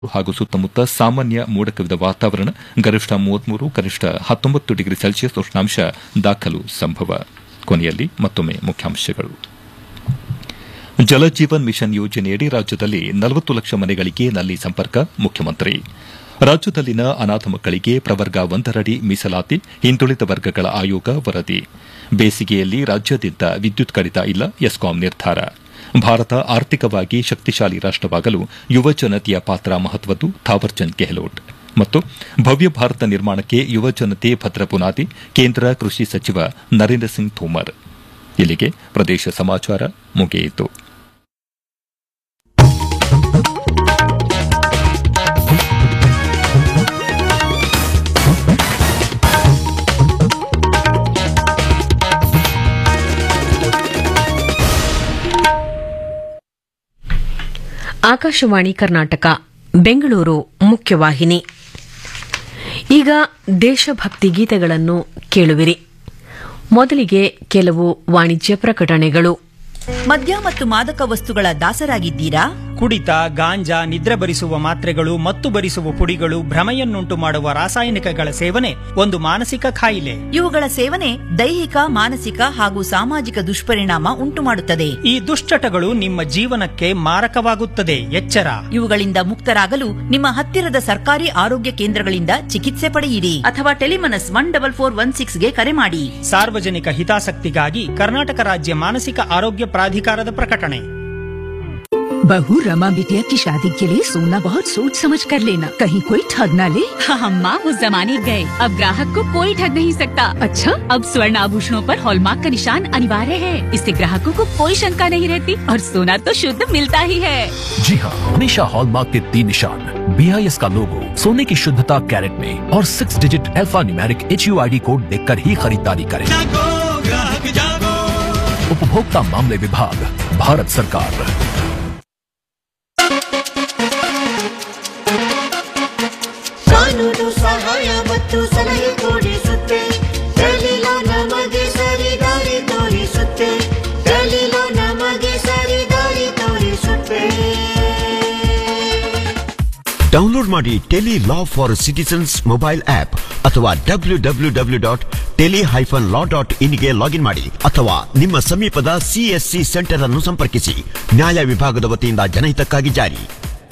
ಹಾಗೂ ಸುತ್ತಮುತ್ತ ಸಾಮಾನ್ಯ ಮೋಡ ಕವಿದ ವಾತಾವರಣ ಗರಿಷ್ಠ ಮೂವತ್ಮೂರು ಕನಿಷ್ಠ ಹತ್ತೊಂಬತ್ತು ಡಿಗ್ರಿ ಸೆಲ್ಸಿಯಸ್ ಉಷ್ಣಾಂಶ ದಾಖಲು ಸಂಭವ ಕೊನೆಯಲ್ಲಿ ಮತ್ತೊಮ್ಮೆ ಮುಖ್ಯಾಂಶಗಳು ಜಲಜೀವನ್ ಮಿಷನ್ ಯೋಜನೆಯಡಿ ರಾಜ್ಯದಲ್ಲಿ ನಲವತ್ತು ಲಕ್ಷ ಮನೆಗಳಿಗೆ ನಲ್ಲಿ ಸಂಪರ್ಕ ಮುಖ್ಯಮಂತ್ರಿ ರಾಜ್ಯದಲ್ಲಿನ ಅನಾಥ ಮಕ್ಕಳಿಗೆ ಪ್ರವರ್ಗ ಒಂದರಡಿ ಮೀಸಲಾತಿ ಹಿಂದುಳಿದ ವರ್ಗಗಳ ಆಯೋಗ ವರದಿ ಬೇಸಿಗೆಯಲ್ಲಿ ರಾಜ್ಯಾದ್ಯಂತ ವಿದ್ಯುತ್ ಕಡಿತ ಇಲ್ಲ ಎಸ್ಕಾಂ ನಿರ್ಧಾರ ಭಾರತ ಆರ್ಥಿಕವಾಗಿ ಶಕ್ತಿಶಾಲಿ ರಾಷ್ಟವಾಗಲು ಯುವ ಜನತೆಯ ಪಾತ್ರ ಮಹತ್ವದ್ದು ಥಾವರ್ಚಂದ್ ಗೆಹ್ಲೋಟ್ ಮತ್ತು ಭವ್ಯ ಭಾರತ ನಿರ್ಮಾಣಕ್ಕೆ ಯುವ ಜನತೆ ಭದ್ರ ಬುನಾದಿ ಕೇಂದ್ರ ಕೃಷಿ ಸಚಿವ ನರೇಂದ್ರ ಸಿಂಗ್ ತೋಮರ್ ಇಲ್ಲಿಗೆ ಪ್ರದೇಶ ಸಮಾಚಾರ ಮುಗಿಯಿತು ಆಕಾಶವಾಣಿ ಕರ್ನಾಟಕ ಬೆಂಗಳೂರು ಮುಖ್ಯವಾಹಿನಿ ಈಗ ದೇಶಭಕ್ತಿ ಗೀತೆಗಳನ್ನು ಕೇಳುವಿರಿ ಮೊದಲಿಗೆ ಕೆಲವು ವಾಣಿಜ್ಯ ಪ್ರಕಟಣೆಗಳು ಮದ್ಯ ಮತ್ತು ಮಾದಕ ವಸ್ತುಗಳ ದಾಸರಾಗಿದ್ದೀರಾ ಕುಡಿತ ಗಾಂಜಾ ನಿದ್ರೆ ಬರಿಸುವ ಮಾತ್ರೆಗಳು ಮತ್ತು ಬರಿಸುವ ಪುಡಿಗಳು ಭ್ರಮೆಯನ್ನುಂಟು ಮಾಡುವ ರಾಸಾಯನಿಕಗಳ ಸೇವನೆ ಒಂದು ಮಾನಸಿಕ ಕಾಯಿಲೆ ಇವುಗಳ ಸೇವನೆ ದೈಹಿಕ ಮಾನಸಿಕ ಹಾಗೂ ಸಾಮಾಜಿಕ ದುಷ್ಪರಿಣಾಮ ಉಂಟುಮಾಡುತ್ತದೆ ಈ ದುಶ್ಚಟಗಳು ನಿಮ್ಮ ಜೀವನಕ್ಕೆ ಮಾರಕವಾಗುತ್ತದೆ ಎಚ್ಚರ ಇವುಗಳಿಂದ ಮುಕ್ತರಾಗಲು ನಿಮ್ಮ ಹತ್ತಿರದ ಸರ್ಕಾರಿ ಆರೋಗ್ಯ ಕೇಂದ್ರಗಳಿಂದ ಚಿಕಿತ್ಸೆ ಪಡೆಯಿರಿ ಅಥವಾ Telemanas one double four one ಸಿಕ್ಸ್ಗೆ ಕರೆ ಮಾಡಿ ಸಾರ್ವಜನಿಕ ಹಿತಾಸಕ್ತಿಗಾಗಿ ಕರ್ನಾಟಕ ರಾಜ್ಯ ಮಾನಸಿಕ ಆರೋಗ್ಯ ಪ್ರಾಧಿಕಾರದ ಪ್ರಕಟಣೆ बहू रमा बिटिया की शादी के लिए सोना बहुत सोच समझ कर लेना कहीं कोई ठग ना ले अम्मा वो जमाने गए अब ग्राहक को कोई ठग नहीं सकता अच्छा अब स्वर्ण आभूषणों पर हॉलमार्क का निशान अनिवार्य है इससे ग्राहकों को कोई शंका नहीं रहती और सोना तो शुद्ध मिलता ही है जी हाँ हमेशा हॉलमार्क के तीन निशान बी आई एस का लोगो सोने की शुद्धता कैरेट में और six digit alphanumeric H U I D code देख कर ही खरीदारी करें उपभोक्ता मामले विभाग भारत सरकार ಕಾನೂನು ಸಹಾಯ ಮತ್ತು ಸಲಹೆ ಕೊಡಿಸುತ್ತೆ ದಲಿಲು ನಮಗೆ ಸರಿ ದಾರಿ ತೋರಿಸುತ್ತೆ ದಲಿಲು ನಮಗೆ ಸರಿ ದಾರಿ ತೋರಿಸುತ್ತೆ ಡೌನ್ಲೋಡ್ ಮಾಡಿ tele law for citizens mobile app ಅಥವಾ W W W dot tele hyphen law dot ಇನ್ಗೆ ಲಾಗಿನ್ ಮಾಡಿ ಅಥವಾ ನಿಮ್ಮ ಸಮೀಪದ ಸಿಎಸ್ಸಿ ಸೆಂಟರ್ ಅನ್ನು ಸಂಪರ್ಕಿಸಿ ನ್ಯಾಯ ವಿಭಾಗದ ವತಿಯಿಂದ ಜನಹಿತಕ್ಕಾಗಿ ಜಾರಿ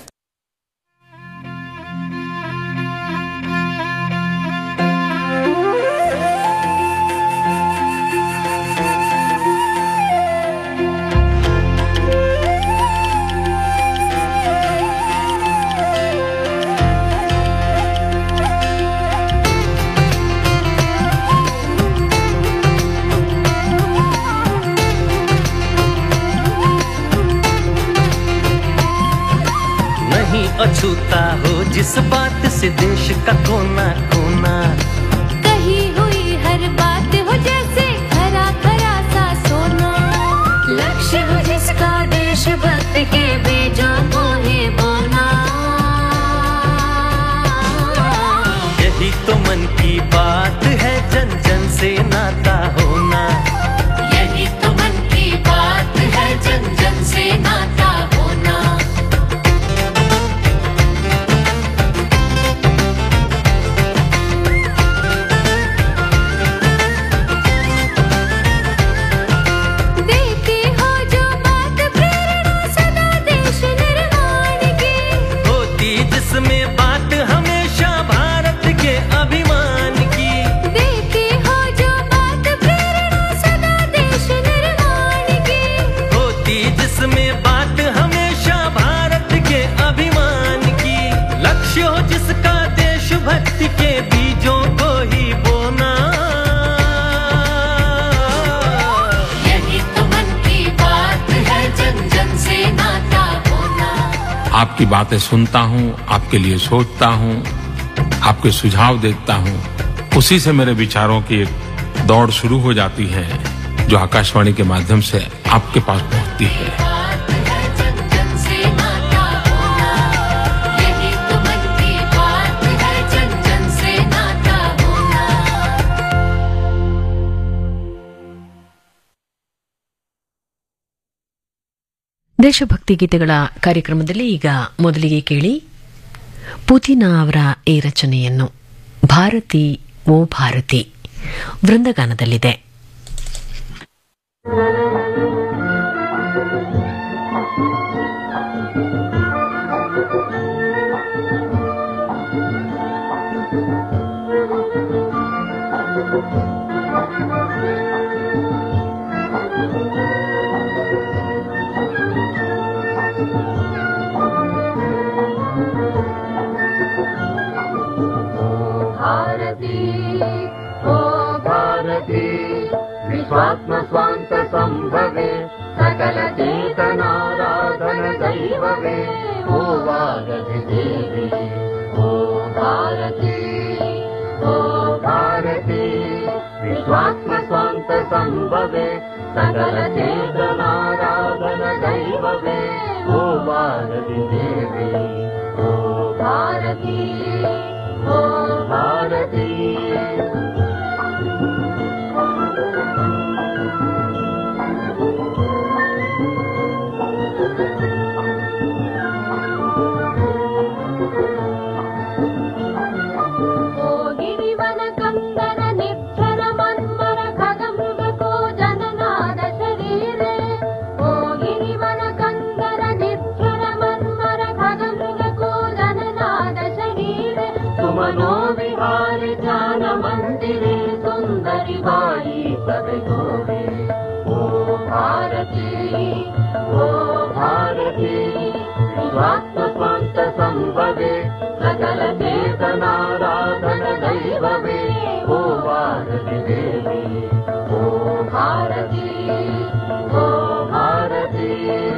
नहीं अछूता हो जिस बात से देश का कोना कोना कही हुई हर बात हो जैसे खरा खरा सा सोना लक्ष्य हो जिसका देशभक्त के बीजों को ही बोना यही तो मन की बात है जन जन से नाता होना यही तो मन की बात है जन जन से नाता होना देती हो जो बात प्रेरणा सदा देश निर्माण की होती जिसमें बात हमेशा भारत के अभिमान की देती हो जो बात प्रेरणा सदा देश निर्माण की होती जिसमें बात हमेशा भारत के अभिमान की लक्ष्य हो जिसका देशभक्ति के बीजों को ही बोना यही तो मन की बात है जन जन से नाता होना आपकी बातें सुनता हूँ आपके लिए सोचता हूँ आपके सुझाव देखता हूँ उसी से मेरे विचारों की एक दौड़ शुरू हो जाती है जो आकाशवाणी के माध्यम से आपके पास पहुँचती है बात है जन जन से नाता होना यही तो मन की बात है जन जन से नाता होना ದೇಶಭಕ್ತಿ ಗೀತೆಗಳ ಕಾರ್ಯಕ್ರಮದಲ್ಲಿ ಈಗ ಮೊದಲಿಗೆ ಕೇಳಿ ಪುತಿನ ಅವರ ಈ ರಚನೆಯನ್ನು ಭಾರತಿ ಓ ಭಾರತಿ ವೃಂದಗಾನದಲ್ಲಿದೆ भारती ओ भारती विश्वात्म स्वान्त सम्भवे सकल चेतनाराधन दैववे ओ वारधि देवी ओ भारती ओ भारती विश्वात्म स्वान्त सम्भवे सकल चेतनाराधन दैववे ओ वारधि देवी ओ भारती ओ भारती ओ गिरिवन कन्दर निक्षर मन्मर खग मृग को जननाद शरीरे ओ गिरिवन कन्दर निक्षर मन्मर खग मृग को जननाद शरीरे सुमनो विहारि ज्ञान मन्दिरे सुन्दरि बाई सब गोरे ओ भारती ओ भारती विश्वात्म स्वान्त सम्भवे सकल चेतनाराधन दैववे ओ भारती देवी ओ भारती ओ भारती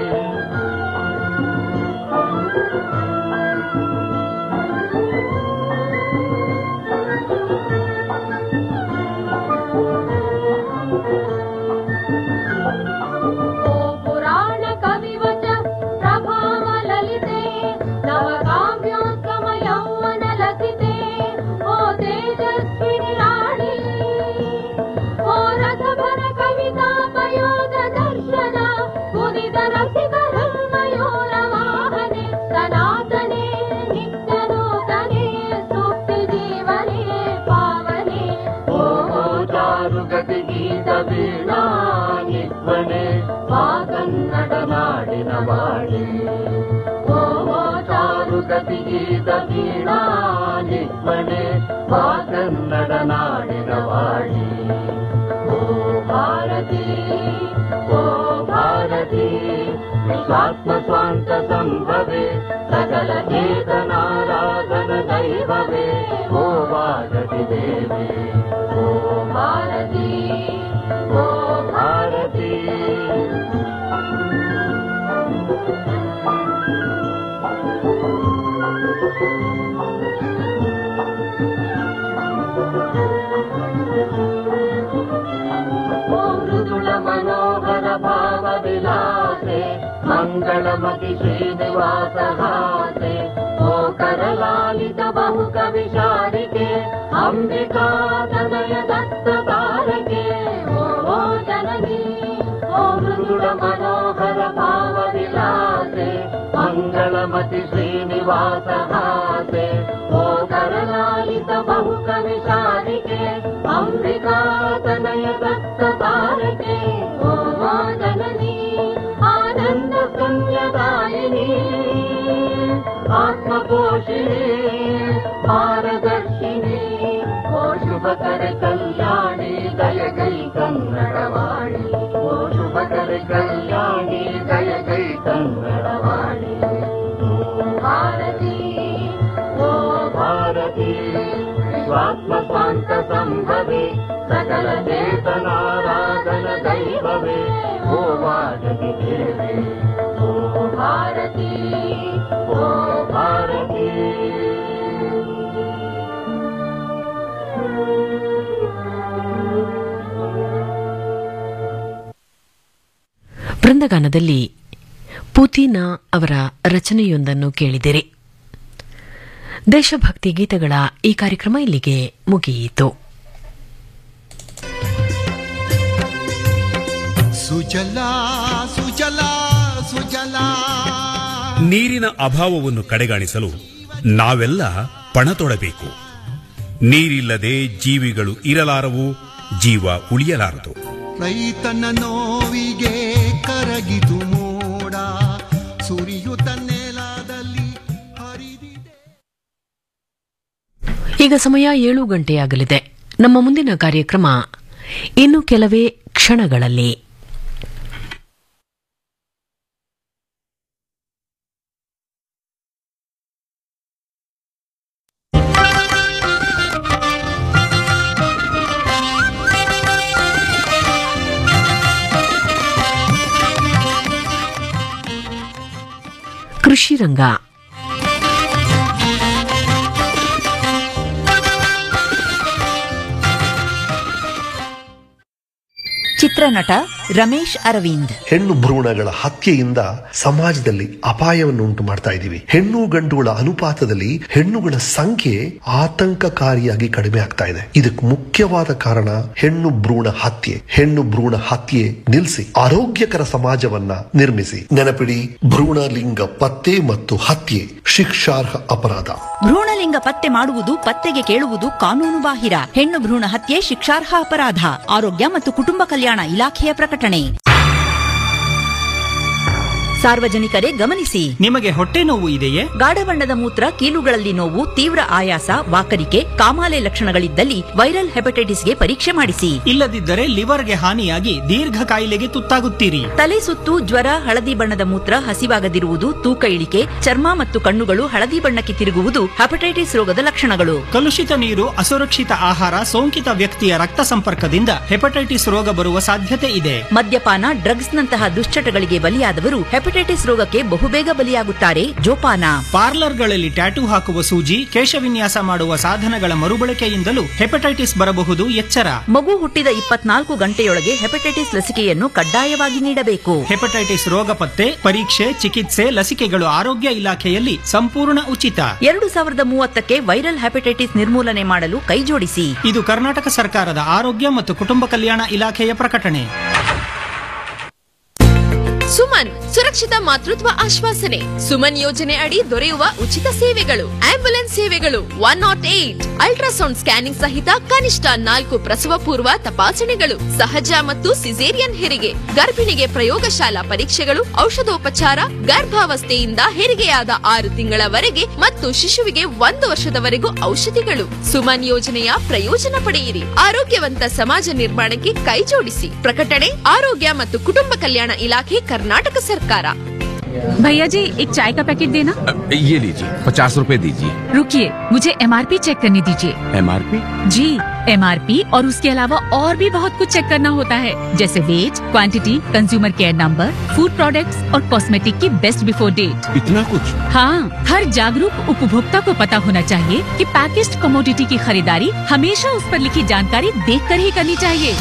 ओ पुराण कविवच प्रभाव ललिते नवकाव्योत्तम यौवन लसिते ओ तेजस्विनी राणी ओ रसभर कविता पयोध दर्शन उदित रसिक हृन्मयोर वाहने सनातने नित्यनूतने सुप्ति जीवने पावने ओ चारु गति गीत वीणा ನಿತ್ವನೆ ಆ ಕನ್ನಡ ನಾಡಿನ ವಾಣಿ ಓ ಚಾರು ಗತಿ ಗೀತ ವೀಣಾ ನಿತ್ವನೆ ಆ ಕನ್ನಡ ನಾಡಿನ ವಾಣಿ ಓ ಭಾರತಿ ಓ ಭಾರತಿ ವಿಶ್ವಾತ್ಮ ಸ್ವಾಂತ ಸಂಭವೆ ಸಕಲ ಚೇತನಾರಾಧನ ದೈವವೇ ಓ ಭಾರತಿ ದೇವಿ ಓ ಭಾರತಿ ಓ ಭಾರತಿ ಓ ಮೃದುಳ ಮನೋಹರ ಭಾವ ವಿಲಾಸೆ ಮಂಗಳಮತಿ ಶ್ರೀನಿವಾಸ ಹಾಸೆ ಓ ಕರಲಾಲಿತ ಬಹು ಕವಿ ಶಾರಿಕೆ ಅಂಬಿಕಾ ತನಯ ದತ್ತ ತಾರಕೆ ಓ ಓ ಜನನಿ ಓ ಮೃದುಳ ಮನೋಹರ ಭಾವ ವಿಲಾಸೆ ಮಂಗಳಮತಿ ಶ್ರೀನಿವಾಸ ಹಾಸೆ ಓ ಕರಲಾಲಿತ ಬಹು ಕವಿ ಶಾರಿಕೆ ಅಂಬಿಕಾ ತನಯ ದತ್ತ ತಾರಕೆ ಓ ಓ ಜನನಿ ಆನಂದ ಸಂಯದಾಯಿನಿ ಆತ್ಮಕೋಶಿನಿ ಪಾರದರ್ಶಿನಿ ಓ ಶುಭಕರ ಕಲ್ಯಾಣಿ ದಯಗೈ ಕನ್ನಡವಾಣಿ ಓ ಶುಭಕರ ಕಲ್ಯಾಣಿ ದಯಗೈ ಕನ್ನಡವಾಣಿ ಓ ಭಾರತಿ ಓ ಭಾರತಿ ವಿಶ್ವಾತ್ಮ ಸ್ವಾಂತ ಸಂಭವೆ ಸಕಲ ಚೇತನಾರಾಧನ ದೈವವೇ ಓ ವಾಜತಿ ದೇವಿ ಓ ಭಾರತಿ ಓ ಭಾರತಿ ಬೃಂದಗಾನದಲ್ಲಿ ಪುತಿನ ಅವರ ರಚನೆಯೊಂದನ್ನು ಕೇಳಿದಿರಿ ದೇಶಭಕ್ತಿ ಗೀತೆಗಳ ಈ ಕಾರ್ಯಕ್ರಮ ಇಲ್ಲಿಗೆ ಮುಗಿಯಿತು ಸುಜಲಾ ಸುಜಲಾ ಸುಜಲಾ ನೀರಿನ ಅಭಾವವನ್ನು ಕಡೆಗಾಣಿಸಲು ನಾವೆಲ್ಲ ಪಣ ತೊಡಬೇಕು ನೀರಿಲ್ಲದೆ ಜೀವಿಗಳು ಇರಲಾರವು ಜೀವ ಉಳಿಯಲಾರದು ರೈತನ ನೋವಿಗೆ ಕರಗಿತು ಮೋಡ ಸುರಿಯುತ್ತ ನೆಲದಲ್ಲಿ ಈಗ ಸಮಯ ಏಳು ಗಂಟೆಯಾಗಲಿದೆ ನಮ್ಮ ಮುಂದಿನ ಕಾರ್ಯಕ್ರಮ ಇನ್ನು ಕೆಲವೇ ಕ್ಷಣಗಳಲ್ಲಿ ಕೃಷಿ ರಂಗ ಚಿತ್ರನಟ ರಮೇಶ್ ಅರವಿಂದ್ ಹೆಣ್ಣು ಭ್ರೂಣಗಳ ಹತ್ಯೆಯಿಂದ ಸಮಾಜದಲ್ಲಿ ಅಪಾಯವನ್ನು ಉಂಟು ಮಾಡ್ತಾ ಇದ್ದೀವಿ ಹೆಣ್ಣು ಗಂಡುಗಳ ಅನುಪಾತದಲ್ಲಿ ಹೆಣ್ಣುಗಳ ಸಂಖ್ಯೆ ಆತಂಕಕಾರಿಯಾಗಿ ಕಡಿಮೆ ಆಗ್ತಾ ಇದೆ ಇದಕ್ಕೆ ಮುಖ್ಯವಾದ ಕಾರಣ ಹೆಣ್ಣು ಭ್ರೂಣ ಹತ್ಯೆ ಹೆಣ್ಣು ಭ್ರೂಣ ಹತ್ಯೆ ನಿಲ್ಲಿಸಿ ಆರೋಗ್ಯಕರ ಸಮಾಜವನ್ನ ನಿರ್ಮಿಸಿ ನೆನಪಿಡಿ ಭ್ರೂಣ ಲಿಂಗ ಪತ್ತೆ ಮತ್ತು ಹತ್ಯೆ ಶಿಕ್ಷಾರ್ಹ ಅಪರಾಧ ಭ್ರೂಣಲಿಂಗ ಪತ್ತೆ ಮಾಡುವುದು ಪತ್ತೆಗೆ ಕೇಳುವುದು ಕಾನೂನು ಬಾಹಿರ ಹೆಣ್ಣು ಭ್ರೂಣ ಹತ್ಯೆ ಶಿಕ್ಷಾರ್ಹ ಅಪರಾಧ ಆರೋಗ್ಯ ಮತ್ತು ಕುಟುಂಬ ಕಲ್ಯಾಣ ಇಲಾಖೆಯ ಪ್ರಕಟಣೆ ಸಾರ್ವಜನಿಕರೇ ಗಮನಿಸಿ ನಿಮಗೆ ಹೊಟ್ಟೆ ನೋವು ಇದೆಯೇ ಗಾಢ ಬಣ್ಣದ ಮೂತ್ರ ಕೀಲುಗಳಲ್ಲಿ ನೋವು ತೀವ್ರ ಆಯಾಸ ವಾಕರಿಕೆ ಕಾಮಾಲೆ ಲಕ್ಷಣಗಳಿದ್ದಲ್ಲಿ ವೈರಲ್ ಹೆಪಟೈಟಿಸ್ಗೆ ಪರೀಕ್ಷೆ ಮಾಡಿಸಿ ಇಲ್ಲದಿದ್ದರೆ ಲಿವರ್ಗೆ ಹಾನಿಯಾಗಿ ದೀರ್ಘ ಕಾಯಿಲೆಗೆ ತುತ್ತಾಗುತ್ತೀರಿ ತಲೆ ಸುತ್ತು ಜ್ವರ ಹಳದಿ ಬಣ್ಣದ ಮೂತ್ರ ಹಸಿವಾಗದಿರುವುದು ತೂಕ ಇಳಿಕೆ ಚರ್ಮ ಮತ್ತು ಕಣ್ಣುಗಳು ಹಳದಿ ಬಣ್ಣಕ್ಕೆ ತಿರುಗುವುದು ಹೆಪಟೈಟಿಸ್ ರೋಗದ ಲಕ್ಷಣಗಳು ಕಲುಷಿತ ನೀರು ಅಸುರಕ್ಷಿತ ಆಹಾರ ಸೋಂಕಿತ ವ್ಯಕ್ತಿಯ ರಕ್ತ ಸಂಪರ್ಕದಿಂದ ಹೆಪಟೈಟಿಸ್ ರೋಗ ಬರುವ ಸಾಧ್ಯತೆ ಇದೆ ಮದ್ಯಪಾನ ಡ್ರಗ್ಸ್ ನಂತಹ ದುಶ್ಚಟಗಳಿಗೆ ಬಲಿಯಾದವರು ಹೆಪಟೈಟಿಸ್ ರೋಗಕ್ಕೆ ಬಹುಬೇಗ ಬಲಿಯಾಗುತ್ತಾರೆ ಜೋಪಾನ ಪಾರ್ಲರ್ಗಳಲ್ಲಿ ಟ್ಯಾಟೂ ಹಾಕುವ ಸೂಜಿ ಕೇಶವಿನ್ಯಾಸ ಮಾಡುವ ಸಾಧನಗಳ ಮರುಬಳಕೆಯಿಂದಲೂ ಹೆಪಟೈಟಿಸ್ ಬರಬಹುದು ಎಚ್ಚರ ಮಗು ಹುಟ್ಟಿದ ಇಪ್ಪತ್ನಾಲ್ಕು ಗಂಟೆಯೊಳಗೆ ಹೆಪಟೈಟಿಸ್ ಲಸಿಕೆಯನ್ನು ಕಡ್ಡಾಯವಾಗಿ ನೀಡಬೇಕು ಹೆಪಟೈಟಿಸ್ ರೋಗ ಪತ್ತೆ ಪರೀಕ್ಷೆ ಚಿಕಿತ್ಸೆ ಲಸಿಕೆಗಳು ಆರೋಗ್ಯ ಇಲಾಖೆಯಲ್ಲಿ ಸಂಪೂರ್ಣ ಉಚಿತ ಎರಡು ಸಾವಿರದ ಮೂವತ್ತಕ್ಕೆ ವೈರಲ್ ಹೆಪಟೈಟಿಸ್ ನಿರ್ಮೂಲನೆ ಮಾಡಲು ಕೈಜೋಡಿಸಿ ಇದು ಕರ್ನಾಟಕ ಸರ್ಕಾರದ ಆರೋಗ್ಯ ಮತ್ತು ಕುಟುಂಬ ಕಲ್ಯಾಣ ಇಲಾಖೆಯ ಪ್ರಕಟಣೆ ಸುಮನ್ ಸುರಕ್ಷಿತ ಮಾತೃತ್ವ ಆಶ್ವಾಸನೆ ಸುಮನ್ ಯೋಜನೆ ಅಡಿ ದೊರೆಯುವ ಉಚಿತ ಸೇವೆಗಳು ಆಂಬ್ಯುಲೆನ್ಸ್ ಸೇವೆಗಳು one nought eight ultrasound scanning ಸಹಿತ ಕನಿಷ್ಠ ನಾಲ್ಕು ಪ್ರಸವ ಪೂರ್ವ ತಪಾಸಣೆಗಳು ಸಹಜ ಮತ್ತು ಸಿಸೇರಿಯನ್ ಹೆರಿಗೆ ಗರ್ಭಿಣಿಗೆ ಪ್ರಯೋಗಶಾಲಾ ಪರೀಕ್ಷೆಗಳು ಔಷಧೋಪಚಾರ ಗರ್ಭಾವಸ್ಥೆಯಿಂದ ಹೆರಿಗೆಯಾದ ಆರು ತಿಂಗಳವರೆಗೆ ಮತ್ತು ಶಿಶುವಿಗೆ ಒಂದು ವರ್ಷದವರೆಗೂ ಔಷಧಿಗಳು ಸುಮನ್ ಯೋಜನೆಯ ಪ್ರಯೋಜನ ಪಡೆಯಿರಿ ಆರೋಗ್ಯವಂತ ಸಮಾಜ ನಿರ್ಮಾಣಕ್ಕೆ ಕೈಜೋಡಿಸಿ ಪ್ರಕಟಣೆ ಆರೋಗ್ಯ ಮತ್ತು ಕುಟುಂಬ ಕಲ್ಯಾಣ ಇಲಾಖೆ ಕರ್ನಾಟಕ ಸರ್ಕಾರ भैया जी एक चाय का पैकेट देना ये लीजिए पचास रूपए दीजिए रुकिए मुझे एमआरपी चेक करने दीजिए एमआरपी जी एमआरपी और उसके अलावा और भी बहुत कुछ चेक करना होता है जैसे weight quantity consumer care number food products और कॉस्मेटिक की बेस्ट बिफोर डेट इतना कुछ हाँ हर जागरूक उपभोक्ता को पता होना चाहिए कि पैकेज्ड कमोडिटी की खरीदारी हमेशा उस पर लिखी जानकारी देख कर ही करनी चाहिए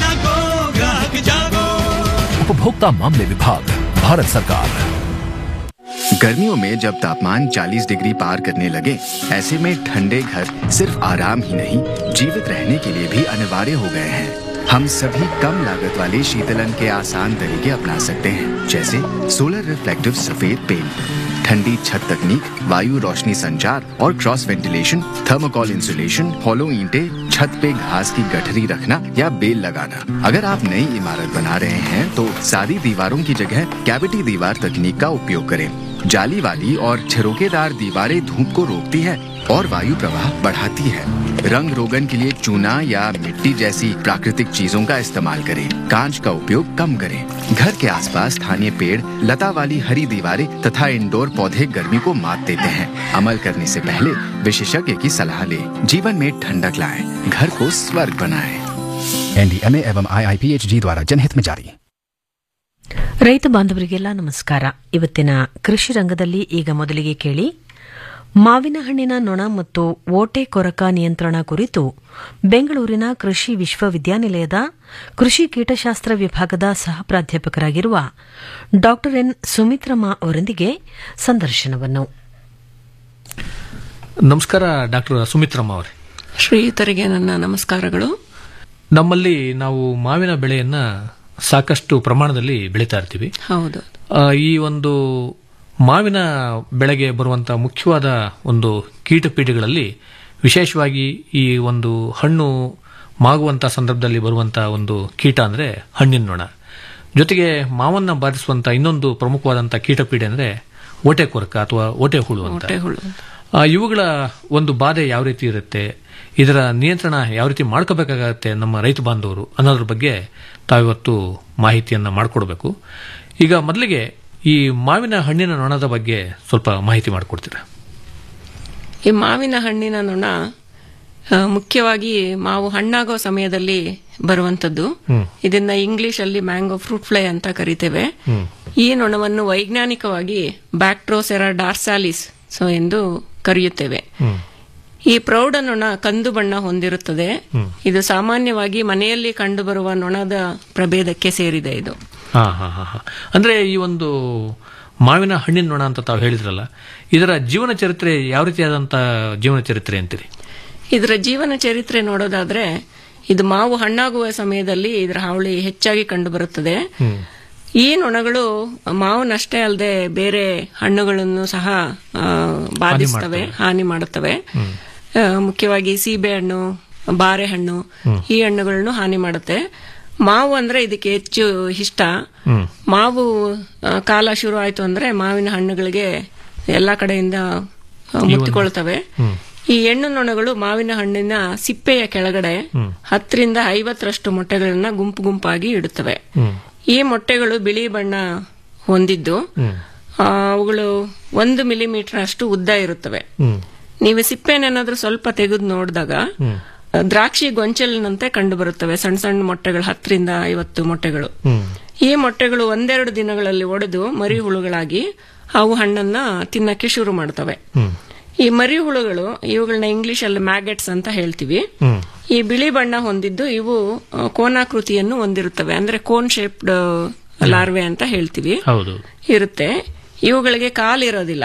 उपभोक्ता मामले विभाग भारत सरकार गर्मियों में जब तापमान 40 डिग्री पार करने लगे ऐसे में ठंडे घर सिर्फ आराम ही नहीं जीवित रहने के लिए भी अनिवार्य हो गए हैं हम सभी कम लागत वाले शीतलन के आसान तरीके अपना सकते हैं जैसे सोलर रिफ्लेक्टिव सफेद पेंट ठंडी छत तकनीक वायु रोशनी संचार और cross ventilation thermocol insulation hollow ईंटे छत पे घास की गठरी रखना या बेल लगाना अगर आप नई इमारत बना रहे हैं तो सादी दीवारों की जगह कैविटी दीवार तकनीक का उपयोग करें जाली वाली और छिरोकेदार दीवारें धूप को रोकती है और वायु प्रवाह बढ़ाती है रंग रोगन के लिए चूना या मिट्टी जैसी प्राकृतिक चीजों का इस्तेमाल करें कांच का उपयोग कम करें घर के आसपास स्थानीय पेड़ लता वाली हरी दीवारें तथा इंडोर पौधे गर्मी को मात देते हैं अमल करने से पहले विशेषज्ञ की सलाह लें जीवन में ठंडक लाएं घर को स्वर्ग बनाएं एनडीएमए एवं आईआईपीएचजी द्वारा जनहित में जारी ರೈತ ಬಾಂಧವರಿಗೆಲ್ಲ ನಮಸ್ಕಾರ ಇವತ್ತಿನ ಕೃಷಿ ರಂಗದಲ್ಲಿ ಈಗ ಮೊದಲಿಗೆ ಕೇಳಿ ಮಾವಿನ ಹಣ್ಣಿನ ನೊಣ ಮತ್ತು ಓಟೆ ಕೊರಕ ನಿಯಂತ್ರಣ ಕುರಿತು ಬೆಂಗಳೂರಿನ ಕೃಷಿ ವಿಶ್ವವಿದ್ಯಾನಿಲಯದ ಕೃಷಿ ಕೀಟಶಾಸ್ತ್ರ ವಿಭಾಗದ ಸಹ ಪ್ರಾಧ್ಯಾಪಕರಾಗಿರುವ ಡಾ ಎನ್ ಸುಮಿತ್ರಮ್ಮ ಅವರೊಂದಿಗೆ ಸಂದರ್ಶನವನ್ನು ನಮಸ್ಕಾರ ಡಾಕ್ಟರ್ ಸುಮಿತ್ರಮ್ಮ ಅವರೇ ಶ್ರೀಯುತರಿಗೆ ನನ್ನ ನಮಸ್ಕಾರಗಳು ನಮ್ಮಲ್ಲಿ ನಾವು ಮಾವಿನ ಬೆಳೆಯನ್ನ ಸಾಕಷ್ಟು ಪ್ರಮಾಣದಲ್ಲಿ ಬೆಳೀತಾ ಇರ್ತೀವಿ ಹೌದು ಆ, ಈ ಒಂದು ಮಾವಿನ ಬೆಳೆಗೆ ಬರುವಂತಹ ಮುಖ್ಯವಾದ ಒಂದು ಕೀಟಪೀಠಗಳಲ್ಲಿ ವಿಶೇಷವಾಗಿ ಈ ಒಂದು ಹಣ್ಣು ಮಾಗುವಂತ ಸಂದರ್ಭದಲ್ಲಿ ಬರುವಂತಹ ಒಂದು ಕೀಟ ಅಂದ್ರೆ ಹಣ್ಣಿನ ನೊಣ ಜೊತೆಗೆ ಮಾವನ್ನ ಬಾಧಿಸುವಂತ ಇನ್ನೊಂದು ಪ್ರಮುಖವಾದಂತಹ ಕೀಟಪೀಡೆ ಅಂದ್ರೆ ಓಟೆ ಕೊರಕ ಅಥವಾ ಓಟೆ ಹುಳು ಅಂತ ಹೊಟ್ಟೆ ಹುಳು ಆ, ಇವುಗಳ ಒಂದು ಬಾಧೆ ಯಾವ ರೀತಿ ಇರುತ್ತೆ ಇದರ ನಿಯಂತ್ರಣ ಯಾವ ರೀತಿ ಮಾಡ್ಕೋಬೇಕಾಗತ್ತೆ ನಮ್ಮ ರೈತ ಬಾಂಧವರು ಅನ್ನೋದ್ರ ಬಗ್ಗೆ ತಾವಿವತ್ತು ಮಾಹಿತಿಯನ್ನ ಮಾಡಿಕೊಡ್ಬೇಕು ಈಗ ಮೊದಲಿಗೆ ಈ ಮಾವಿನ ಹಣ್ಣಿನ ನೊಣದ ಬಗ್ಗೆ ಸ್ವಲ್ಪ ಮಾಹಿತಿ ಮಾಡಿಕೊಡ್ತೀರಾ ಈ ಮಾವಿನ ಹಣ್ಣಿನ ನೊಣ ಆ, ಮುಖ್ಯವಾಗಿ ಮಾವು ಹಣ್ಣಾಗೋ ಸಮಯದಲ್ಲಿ ಬರುವಂತದ್ದು ಹ್ಮ್. ಇದನ್ನ ಇಂಗ್ಲಿಷ್ ಅಲ್ಲಿ ಮ್ಯಾಂಗೋ ಫ್ರೂಟ್ ಫ್ಲೈ ಅಂತ ಕರಿತೇವೆ ಹ್ಮ್. ಈ ನೊಣವನ್ನು ವೈಜ್ಞಾನಿಕವಾಗಿ ಬ್ಯಾಕ್ಟ್ರೋಸೆರಾ ಡಾರ್ಸಾಲಿಸ್ ಸೊ ಎಂದು ಕರೆಯುತ್ತೇವೆ ಹ್ಮ್. ಈ ಪ್ರೌಢ ನೊಣ ಕಂದು ಬಣ್ಣ ಹೊಂದಿರುತ್ತದೆ ಹ್ಮ್. ಇದು ಸಾಮಾನ್ಯವಾಗಿ ಮನೆಯಲ್ಲಿ ಕಂಡುಬರುವ ನೊಣದ ಪ್ರಭೇದಕ್ಕೆ ಸೇರಿದೆ ಇದು ಹಾ ಹಾ ಹಾ ಹಾ. ಅಂದ್ರೆ ಈ ಒಂದು ಮಾವಿನ ಹಣ್ಣಿನ ನೊಣ ಅಂತ ತಾವು ಹೇಳಿದ್ರಲ್ಲ ಇದರ ಜೀವನ ಚರಿತ್ರೆ ಯಾವ ರೀತಿಯಾದಂತ ಜೀವನ ಚರಿತ್ರೆ ಅಂತೀರಿ ಇದರ ಜೀವನ ಚರಿತ್ರೆ ನೋಡೋದಾದ್ರೆ ಇದು ಮಾವು ಹಣ್ಣಾಗುವ ಸಮಯದಲ್ಲಿ ಇದರ ಹಾವಳಿ ಹೆಚ್ಚಾಗಿ ಕಂಡುಬರುತ್ತದೆ ಈ ನೊಣಗಳು ಮಾವನಷ್ಟೇ ಅಲ್ಲದೆ ಬೇರೆ ಹಣ್ಣುಗಳನ್ನು ಸಹ ಆ, ಬಾಧಿಸ್ತವೆ ಹಾನಿ ಮಾಡುತ್ತವೆ ಆ, ಮುಖ್ಯವಾಗಿ ಸೀಬೆಹಣ್ಣು ಬಾರೆಹಣ್ಣು ಈ ಹಣ್ಣುಗಳನ್ನು ಹಾನಿ ಮಾಡುತ್ತೆ ಮಾವು ಅಂದ್ರೆ ಇದಕ್ಕೆ ಹೆಚ್ಚು ಇಷ್ಟ ಮಾವು ಆ, ಕಾಲ ಶುರು ಆಯ್ತು ಅಂದ್ರೆ ಮಾವಿನ ಹಣ್ಣುಗಳಿಗೆ ಎಲ್ಲಾ ಕಡೆಯಿಂದ ಆ, ಮುತ್ತಿಕೊಳ್ತವೆ ಈ ಹೆಣ್ಣು ನೊಣಗಳು ಮಾವಿನ ಹಣ್ಣಿನ ಸಿಪ್ಪೆಯ ಕೆಳಗಡೆ ಹತ್ತರಿಂದ ಐವತ್ತರಷ್ಟು ಮೊಟ್ಟೆಗಳನ್ನ ಗುಂಪು ಗುಂಪಾಗಿ ಇಡುತ್ತವೆ ಈ ಮೊಟ್ಟೆಗಳು ಬಿಳಿ ಬಣ್ಣ ಹೊಂದಿದ್ದು ಆ, ಅವುಗಳು ಒಂದು ಮಿಲಿಮೀಟರ್ ಅಷ್ಟು ಉದ್ದ ಇರುತ್ತವೆ ನೀವು ಸಿಪ್ಪೆನೇನಾದ್ರೂ ಸ್ವಲ್ಪ ತೆಗೆದು ನೋಡಿದಾಗ ದ್ರಾಕ್ಷಿ ಗೊಂಚಲಿನಂತೆ ಕಂಡು ಬರುತ್ತವೆ ಸಣ್ಣ ಸಣ್ಣ ಮೊಟ್ಟೆಗಳು ಹತ್ತರಿಂದ ಐವತ್ತು ಮೊಟ್ಟೆಗಳು ಈ ಮೊಟ್ಟೆಗಳು ಒಂದೆರಡು ದಿನಗಳಲ್ಲಿ ಒಡೆದು ಮರಿ ಹುಳುಗಳಾಗಿ ಅವು ಹಣ್ಣನ್ನ ತಿನ್ನಕ್ಕೆ ಶುರು ಮಾಡ್ತವೆ ಈ ಮರಿ ಹುಳುಗಳು ಇವುಗಳನ್ನ ಇಂಗ್ಲಿಷ್ ಅಲ್ಲಿ ಮ್ಯಾಗೆಟ್ಸ್ ಅಂತ ಹೇಳ್ತೀವಿ ಈ ಬಿಳಿ ಬಣ್ಣ ಹೊಂದಿದ್ದು ಇವು ಆ, ಕೋನಾಕೃತಿಯನ್ನು ಹೊಂದಿರುತ್ತವೆ ಅಂದ್ರೆ ಕೋನ್ ಶೇಪ್ಡ್ ಲಾರ್ವೆ ಅಂತ ಹೇಳ್ತೀವಿ ಹೌದು ಇರುತ್ತೆ ಇವುಗಳಿಗೆ ಕಾಲಿರೋದಿಲ್ಲ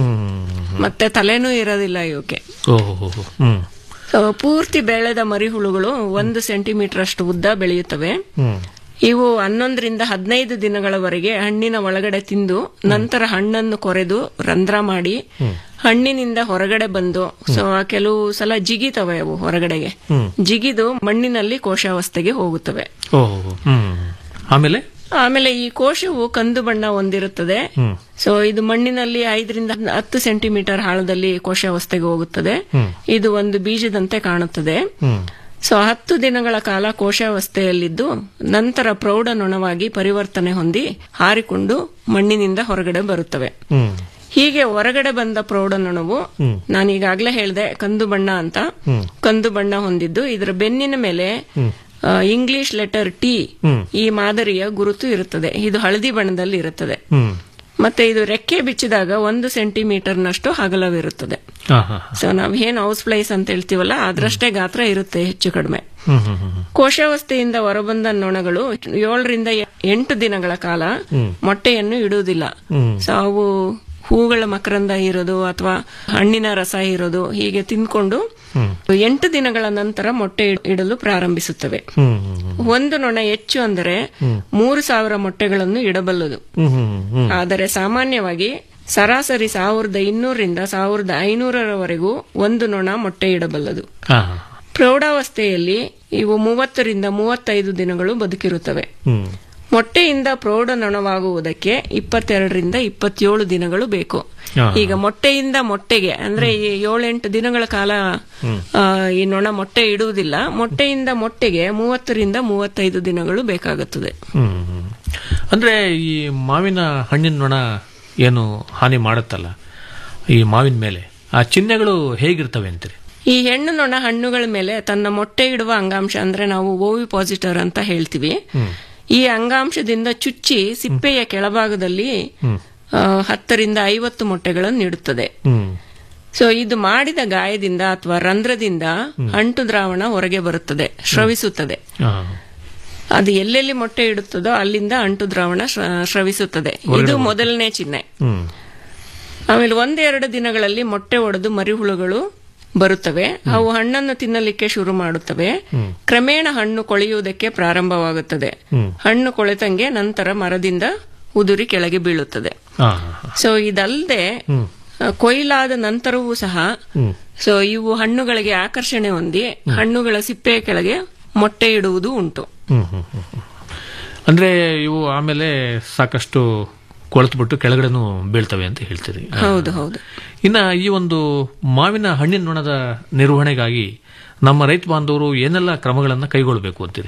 ಮತ್ತೆ ತಲೆನೂ ಇರೋದಿಲ್ಲ ಇವಕ್ಕೆ ಓಹೋ ಹ್ಮ್ ಸೊ, ಪೂರ್ತಿ ಬೆಳೆದ ಮರಿಹುಳುಗಳು ಒಂದು ಸೆಂಟಿಮೀಟರ್ ಅಷ್ಟು ಉದ್ದ ಬೆಳೆಯುತ್ತವೆ ಹ್ಮ್ ಇವು ಹನ್ನೊಂದರಿಂದ ಹದಿನೈದು ದಿನಗಳವರೆಗೆ ಹಣ್ಣಿನ ಒಳಗಡೆ ತಿಂದು ನಂತರ ಹಣ್ಣನ್ನು ಕೊರೆದು ರಂಧ್ರ ಮಾಡಿ ಹಣ್ಣಿನಿಂದ ಹೊರಗಡೆ ಬಂದು ಸೊ ಕೆಲವು ಸಲ ಜಿಗಿತವೆ ಅವು ಹೊರಗಡೆಗೆ ಹ್ಮ್. ಜಿಗಿದು ಮಣ್ಣಿನಲ್ಲಿ ಕೋಶಾವಸ್ಥೆಗೆ ಹೋಗುತ್ತವೆ ಓಹೋ ಹ್ಮ್ ಆಮೇಲೆ ಆಮೇಲೆ ಈ ಕೋಶವು ಕಂದು ಬಣ್ಣ ಹೊಂದಿರುತ್ತದೆ ಹ್ಮ್ ಸೊ ಇದು ಮಣ್ಣಿನಲ್ಲಿ ಐದರಿಂದ ಹತ್ತು ಸೆಂಟಿಮೀಟರ್ ಆಳದಲ್ಲಿ ಕೋಶಾವಸ್ಥೆಗೆ ಹೋಗುತ್ತದೆ ಹ್ಮ್. ಇದು ಒಂದು ಬೀಜದಂತೆ ಕಾಣುತ್ತದೆ ಹ್ಮ್ ಸೊ ಹತ್ತು ದಿನಗಳ ಕಾಲ ಕೋಶಾವಸ್ಥೆಯಲ್ಲಿದ್ದು ನಂತರ ಪ್ರೌಢ ನೊಣವಾಗಿ ಪರಿವರ್ತನೆ ಹೊಂದಿ ಹಾರಿಕೊಂಡು ಮಣ್ಣಿನಿಂದ ಹೊರಗಡೆ ಬರುತ್ತವೆ ಹ್ಮ್ ಹೀಗೆ ಹೊರಗಡೆ ಬಂದ ಪ್ರೌಢ ನೊಣವು ಹ್ಮ್. ನಾನೀಗಾಗಲೇ ಹೇಳಿದೆ ಕಂದು ಬಣ್ಣ ಅಂತ ಹ್ಮ್. ಕಂದು ಬಣ್ಣ ಹೊಂದಿದ್ದು ಇದರ ಬೆನ್ನಿನ ಮೇಲೆ ಹ್ಮ್. ಆ, ಇಂಗ್ಲಿಷ್ ಲೆಟರ್ ಟಿ ಹ್ಮ್. ಈ ಮಾದರಿಯ ಗುರುತು ಇರುತ್ತದೆ ಇದು ಹಳದಿ ಬಣ್ಣದಲ್ಲಿ ಇರುತ್ತದೆ ಹ್ಮ್ ಮತ್ತೆ ಇದು ರೆಕ್ಕೆ ಬಿಚ್ಚಿದಾಗ ಒಂದು ಸೆಂಟಿಮೀಟರ್ನಷ್ಟು ಅಗಲವಿರುತ್ತದೆ ಹಾ ಹಾ ಸೊ ನಾವ್ ಏನ್ ಹೌಸ್ ಫ್ಲೈಸ್ ಅಂತ ಹೇಳ್ತೀವಲ್ಲ ಅದ್ರಷ್ಟೇ ಗಾತ್ರ ಇರುತ್ತೆ ಹೆಚ್ಚು ಕಡಿಮೆ ಹ್ಮ್ ಹ್ಮ್ ಹ್ಮ್ ಕೋಶಾವಸ್ಥೆಯಿಂದ ಹೊರಬಂದ ನೊಣಗಳು ಏಳರಿಂದ ಎಂಟು ದಿನಗಳ ಕಾಲ ಹ್ಮ್. ಮೊಟ್ಟೆಯನ್ನು ಇಡುವುದಿಲ್ಲ ಹ್ಮ್. ಸೊ ಅವು ಹೂಗಳ ಮಕರಂದ ಇರೋದು ಅಥವಾ ಹಣ್ಣಿನ ರಸ ಇರೋದು ಹೀಗೆ ತಿಂದ್ಕೊಂಡು ಹ್ಮ್ ಎಂಟು ದಿನಗಳ ನಂತರ ಮೊಟ್ಟೆ ಇಡ್- ಇಡಲು ಪ್ರಾರಂಭಿಸುತ್ತವೆ ಹ್ಮ್ ಹ್ಮ್ ಒಂದು ನೊಣ ಹೆಚ್ಚು ಅಂದರೆ ಹ್ಮ್. ಮೂರು ಸಾವಿರ ಮೊಟ್ಟೆಗಳನ್ನು ಇಡಬಲ್ಲದು ಹ್ಮ್ ಹ್ಮ್ ಹ್ಮ್ ಆದರೆ ಸಾಮಾನ್ಯವಾಗಿ ಸರಾಸರಿ ಸಾವಿರದ ಇನ್ನೂರರಿಂದ ಸಾವಿರದ ಐನೂರರವರೆಗೂ ಒಂದು ನೊಣ ಮೊಟ್ಟೆ ಇಡಬಲ್ಲದು ಹಾ ಹಾ ಪ್ರೌಢಾವಸ್ಥೆಯಲ್ಲಿ ಇವು ಮೂವತ್ತರಿಂದ ಮೂವತ್ತೈದು ದಿನಗಳು ಬದುಕಿರುತ್ತವೆ ಹ್ಮ್ ಮೊಟ್ಟೆಯಿಂದ ಪ್ರೌಢ ನೊಣವಾಗುವುದಕ್ಕೆ ಇಪ್ಪತ್ತೆರಡರಿಂದ ಇಪ್ಪತ್ತೇಳು ದಿನಗಳು ಬೇಕು ಹಾ. ಈಗ ಮೊಟ್ಟೆಯಿಂದ ಮೊಟ್ಟೆಗೆ ಅಂದ್ರೆ ಈ ಏಳೆಂಟು ದಿನಗಳ ಕಾಲ ಹ್ಮ್. ಆ, ಈ ನೊಣ ಮೊಟ್ಟೆ ಇಡುವುದಿಲ್ಲ ಮೊಟ್ಟೆಯಿಂದ ಮೊಟ್ಟೆಗೆ ಮೂವತ್ತರಿಂದ ಮೂವತ್ತೈದು ದಿನಗಳು ಬೇಕಾಗುತ್ತದೆ ಹ್ಮ್ ಹ್ಮ್. ಅಂದ್ರೆ ಈ ಮಾವಿನ ಹಣ್ಣಿನ ನೊಣ ಏನು ಹಾನಿ ಮಾಡುತ್ತಲ್ಲ ಈ ಮಾವಿನ ಮೇಲೆ ಆ ಚಿಹ್ನೆಗಳು ಹೇಗಿರ್ತವೆ ಅಂತೀರಿ ಈ ಹೆಣ್ಣು ನೊಣ ಹಣ್ಣುಗಳ ಮೇಲೆ ತನ್ನ ಮೊಟ್ಟೆ ಇಡುವ ಅಂಗಾಂಶ ಅಂದ್ರೆ ನಾವು ಓವಿಪಾಸಿಟರ್ ಅಂತ ಹೇಳ್ತೀವಿ ಹ್ಮ್ ಈ ಅಂಗಾಂಶದಿಂದ ಚುಚ್ಚಿ ಸಿಪ್ಪೆಯ ಕೆಳಭಾಗದಲ್ಲಿ ಹ್ಮ್ ಆ, ಹತ್ತರಿಂದ ಐವತ್ತು ಮೊಟ್ಟೆಗಳನ್ನು ಇಡುತ್ತದೆ ಹ್ಮ್ ಸೊ ಇದು ಮಾಡಿದ ಗಾಯದಿಂದ ಅಥವಾ ರಂಧ್ರದಿಂದ ಅಂಟು ದ್ರಾವಣ ಹೊರಗೆ ಬರುತ್ತದೆ ಸ್ರವಿಸುತ್ತದೆ ಹಾ. ಅದು ಎಲ್ಲೆಲ್ಲಿ ಮೊಟ್ಟೆ ಇಡುತ್ತದೋ ಅಲ್ಲಿಂದ ಅಂಟು ದ್ರಾವಣ ಸ್ರ- ಸ್ರವಿಸುತ್ತದೆ ಹೊರಗಡೆ ಇದು ಬರುತ್ತೆ. ಮೊದಲನೇ ಚಿಹ್ನೆ ಹ್ಮ್ ಆಮೇಲೆ ಒಂದೆರಡು ದಿನಗಳಲ್ಲಿ ಮೊಟ್ಟೆ ಒಡೆದು ಮರಿಹುಳುಗಳು ಬರುತ್ತವೆ ಅವು ಹಣ್ಣನ್ನು ತಿನ್ನಲಿಕ್ಕೆ ಶುರು ಮಾಡುತ್ತವೆ ಹ್ಮ್. ಕ್ರಮೇಣ ಹಣ್ಣು ಕೊಳೆಯುವುದಕ್ಕೆ ಪ್ರಾರಂಭವಾಗುತ್ತದೆ ಹ್ಮ್. ಹಣ್ಣು ಕೊಳೆತಂಗೆ ನಂತರ ಮರದಿಂದ ಉದುರಿ ಕೆಳಗೆ ಬೀಳುತ್ತದೆ ಹಾ ಸೊ ಇದಲ್ಲದೆ ಹ್ಮ್. ಕೊಯ್ಲಾದ ನಂತರವೂ ಸಹ ಹ್ಮ್. ಸೊ ಇವು ಹಣ್ಣುಗಳಿಗೆ ಆಕರ್ಷಣೆ ಹೊಂದಿ ಹಣ್ಣುಗಳ ಸಿಪ್ಪೆಯ ಕೆಳಗೆ ಮೊಟ್ಟೆ ಇಡುವುದು ಉಂಟು ಹ್ಮ್ ಹ್ಮ್ ಹ್ಮ್ ಹ್ಮ್. ಅಂದ್ರೆ ಇವು ಆಮೇಲೆ ಸಾಕಷ್ಟು ಕೊಳೆತುಬಿಟ್ಟು ಕೆಳಗಡೆನೂ ಬೀಳ್ತವೆ ಅಂತ ಹೇಳ್ತೀರಿ ಆ. ಹೌದು ಹೌದು ಇನ್ನ ಈ ಒಂದು ಮಾವಿನ ಹಣ್ಣಿನ ನೊಣದ ನಿರ್ವಹಣೆಗಾಗಿ ನಮ್ಮ ರೈತ ಬಾಂಧವರು ಏನೆಲ್ಲ ಕ್ರಮಗಳನ್ನ ಕೈಗೊಳ್ಳಬೇಕು ಅಂತೀರಿ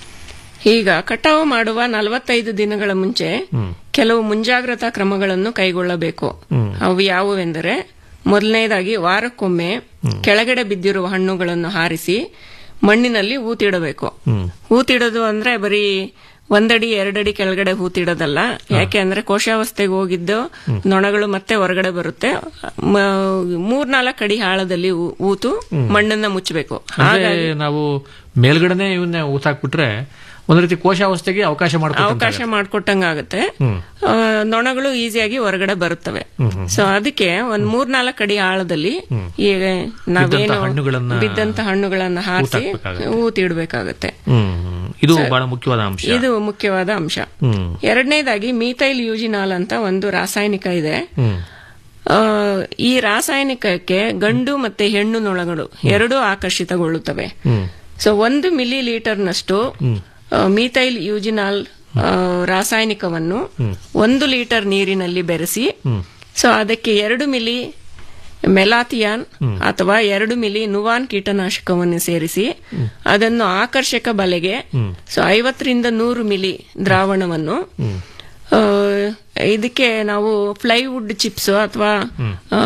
ಈಗ ಕಟಾವು ಮಾಡುವ ನಲವತ್ತೈದು ದಿನಗಳ ಮುಂಚೆ ಹ್ಮ್. ಕೆಲವು ಮುಂಜಾಗ್ರತಾ ಕ್ರಮಗಳನ್ನು ಕೈಗೊಳ್ಳಬೇಕು ಹ್ಮ್. ಅವು ಯಾವುವೆಂದರೆ ಮೊದಲನೇದಾಗಿ ವಾರಕ್ಕೊಮ್ಮೆ ಕೆಳಗಡೆ ಬಿದ್ದಿರುವ ಹಣ್ಣುಗಳನ್ನು ಹಾರಿಸಿ ಮಣ್ಣಿನಲ್ಲಿ ಹೂತಿಡಬೇಕು ಹ್ಮ್ ಹೂತಿಡೋದು ಅಂದ್ರೆ ಬರೀ ಒಂದಡಿ ಎರಡಡಿ ಕೆಳಗಡೆ ಹೂತಿಡೋದಲ್ಲ ಯಾಕೆ ಅಂದ್ರೆ ಕೋಶಾವಸ್ಥೆಗೆ ಹೋಗಿದ್ದು ನೊಣಗಳು ಮತ್ತೆ ಹೊರಗಡೆ ಬರುತ್ತೆ ಮ- ಮೂರ್ನಾಲ್ಕು ಅಡಿ ಆಳದಲ್ಲಿ ಹೂ- ಹೂತು ಮಣ್ಣನ್ನ ಮುಚ್ಚಬೇಕು ಅಂದ್ರೆ ಹಾಗಾಗಿ ನಾವು ಮೇಲ್ಗಡೆನೆ ಇವನ್ನ ಊತಾಕ್ಬಿಟ್ರೆ ಒಂದ್ ರೀತಿ ಕೋಶಾವಸ್ಥೆಗೆ ಅವಕಾಶ ಅವಕಾಶ ಮಾಡ್ಕೊಂಡು ಮಾಡ್ಕೊಟ್ಟಂಗಾಗುತ್ತೆ ಹ್ಮ್ ಆ, ನೊಣಗಳು ಈಸಿಯಾಗಿ ಹೊರಗಡೆ ಬರುತ್ತವೆ ಹ್ಮ್, ಹ್ಮ್. ಸೊ ಅದಕ್ಕೆ ಒಂದ್ ಮೂರ್ನಾಲ್ಕು ಅಡಿ ಆಳದಲ್ಲಿ ಹ್ಮ್. ಈಗ ನಾವೇನು ಬಿದ್ದಂತ ಹಣ್ಣುಗಳನ್ನ ಬಿದ್ದಂತ ಹಣ್ಣುಗಳನ್ನ ಹಾರಿಸಿ ಊತಾಕ್ಬೇಕಾಗತ್ತೆ. ಊತಿಡ್ಬೇಕಾಗತ್ತೆ ಹ್ಮ್ ಹ್ಮ್. ಇದು ಬಹಳ ಮುಖ್ಯವಾದ ಅಂಶ ಇದು ಮುಖ್ಯವಾದ ಅಂಶ ಹ್ಮ್ ಎರಡನೇದಾಗಿ ಮೀಥೈಲ್ ಯೂಜಿನಾಲ್ ಅಂತ ಒಂದು ರಾಸಾಯನಿಕ ಇದೆ ಹ್ಮ್ ಆ, ಈ ರಾಸಾಯನಿಕಕ್ಕೆ ಗಂಡು ಮತ್ತೆ ಹೆಣ್ಣು ನೊಣಗಳು ಎರಡೂ ಆಕರ್ಷಿತಗೊಳ್ಳುತ್ತವೆ ಹ್ಮ್ ಸೊ ಒಂದು ಮಿಲಿ ಲೀಟರ್ನಷ್ಟು ಹ್ಮ್ ಆ, ಮೀಥೈಲ್ ಯೂಜಿನಾಲ್ ಆ, ರಾಸಾಯನಿಕವನ್ನು ಹ್ಮ್. ಒಂದು ಲೀಟರ್ ನೀರಿನಲ್ಲಿ ಬೆರೆಸಿ ಹ್ಮ್ ಸೊ ಅದಕ್ಕೆ ಎರಡು ಮಿಲಿ ಮೆಲಾಥಿಯಾನ್ ಅಥವಾ ಎರಡು ಮಿಲಿ ನುವಾನ್ ಕೀಟನಾಶಕವನ್ನು ಸೇರಿಸಿ ಅದನ್ನು ಆಕರ್ಷಕ ಬಲೆಗೆ ಹ್ಮ್. ಸೊ ಐವತ್ತರಿಂದ ನೂರು ಮಿಲಿ ದ್ರಾವಣವನ್ನು ಹ್ಮ್ ಆ, ಇದಕ್ಕೆ ನಾವು ಪ್ಲೈವುಡ್ ಚಿಪ್ಸ್ ಅಥವಾ ಆ,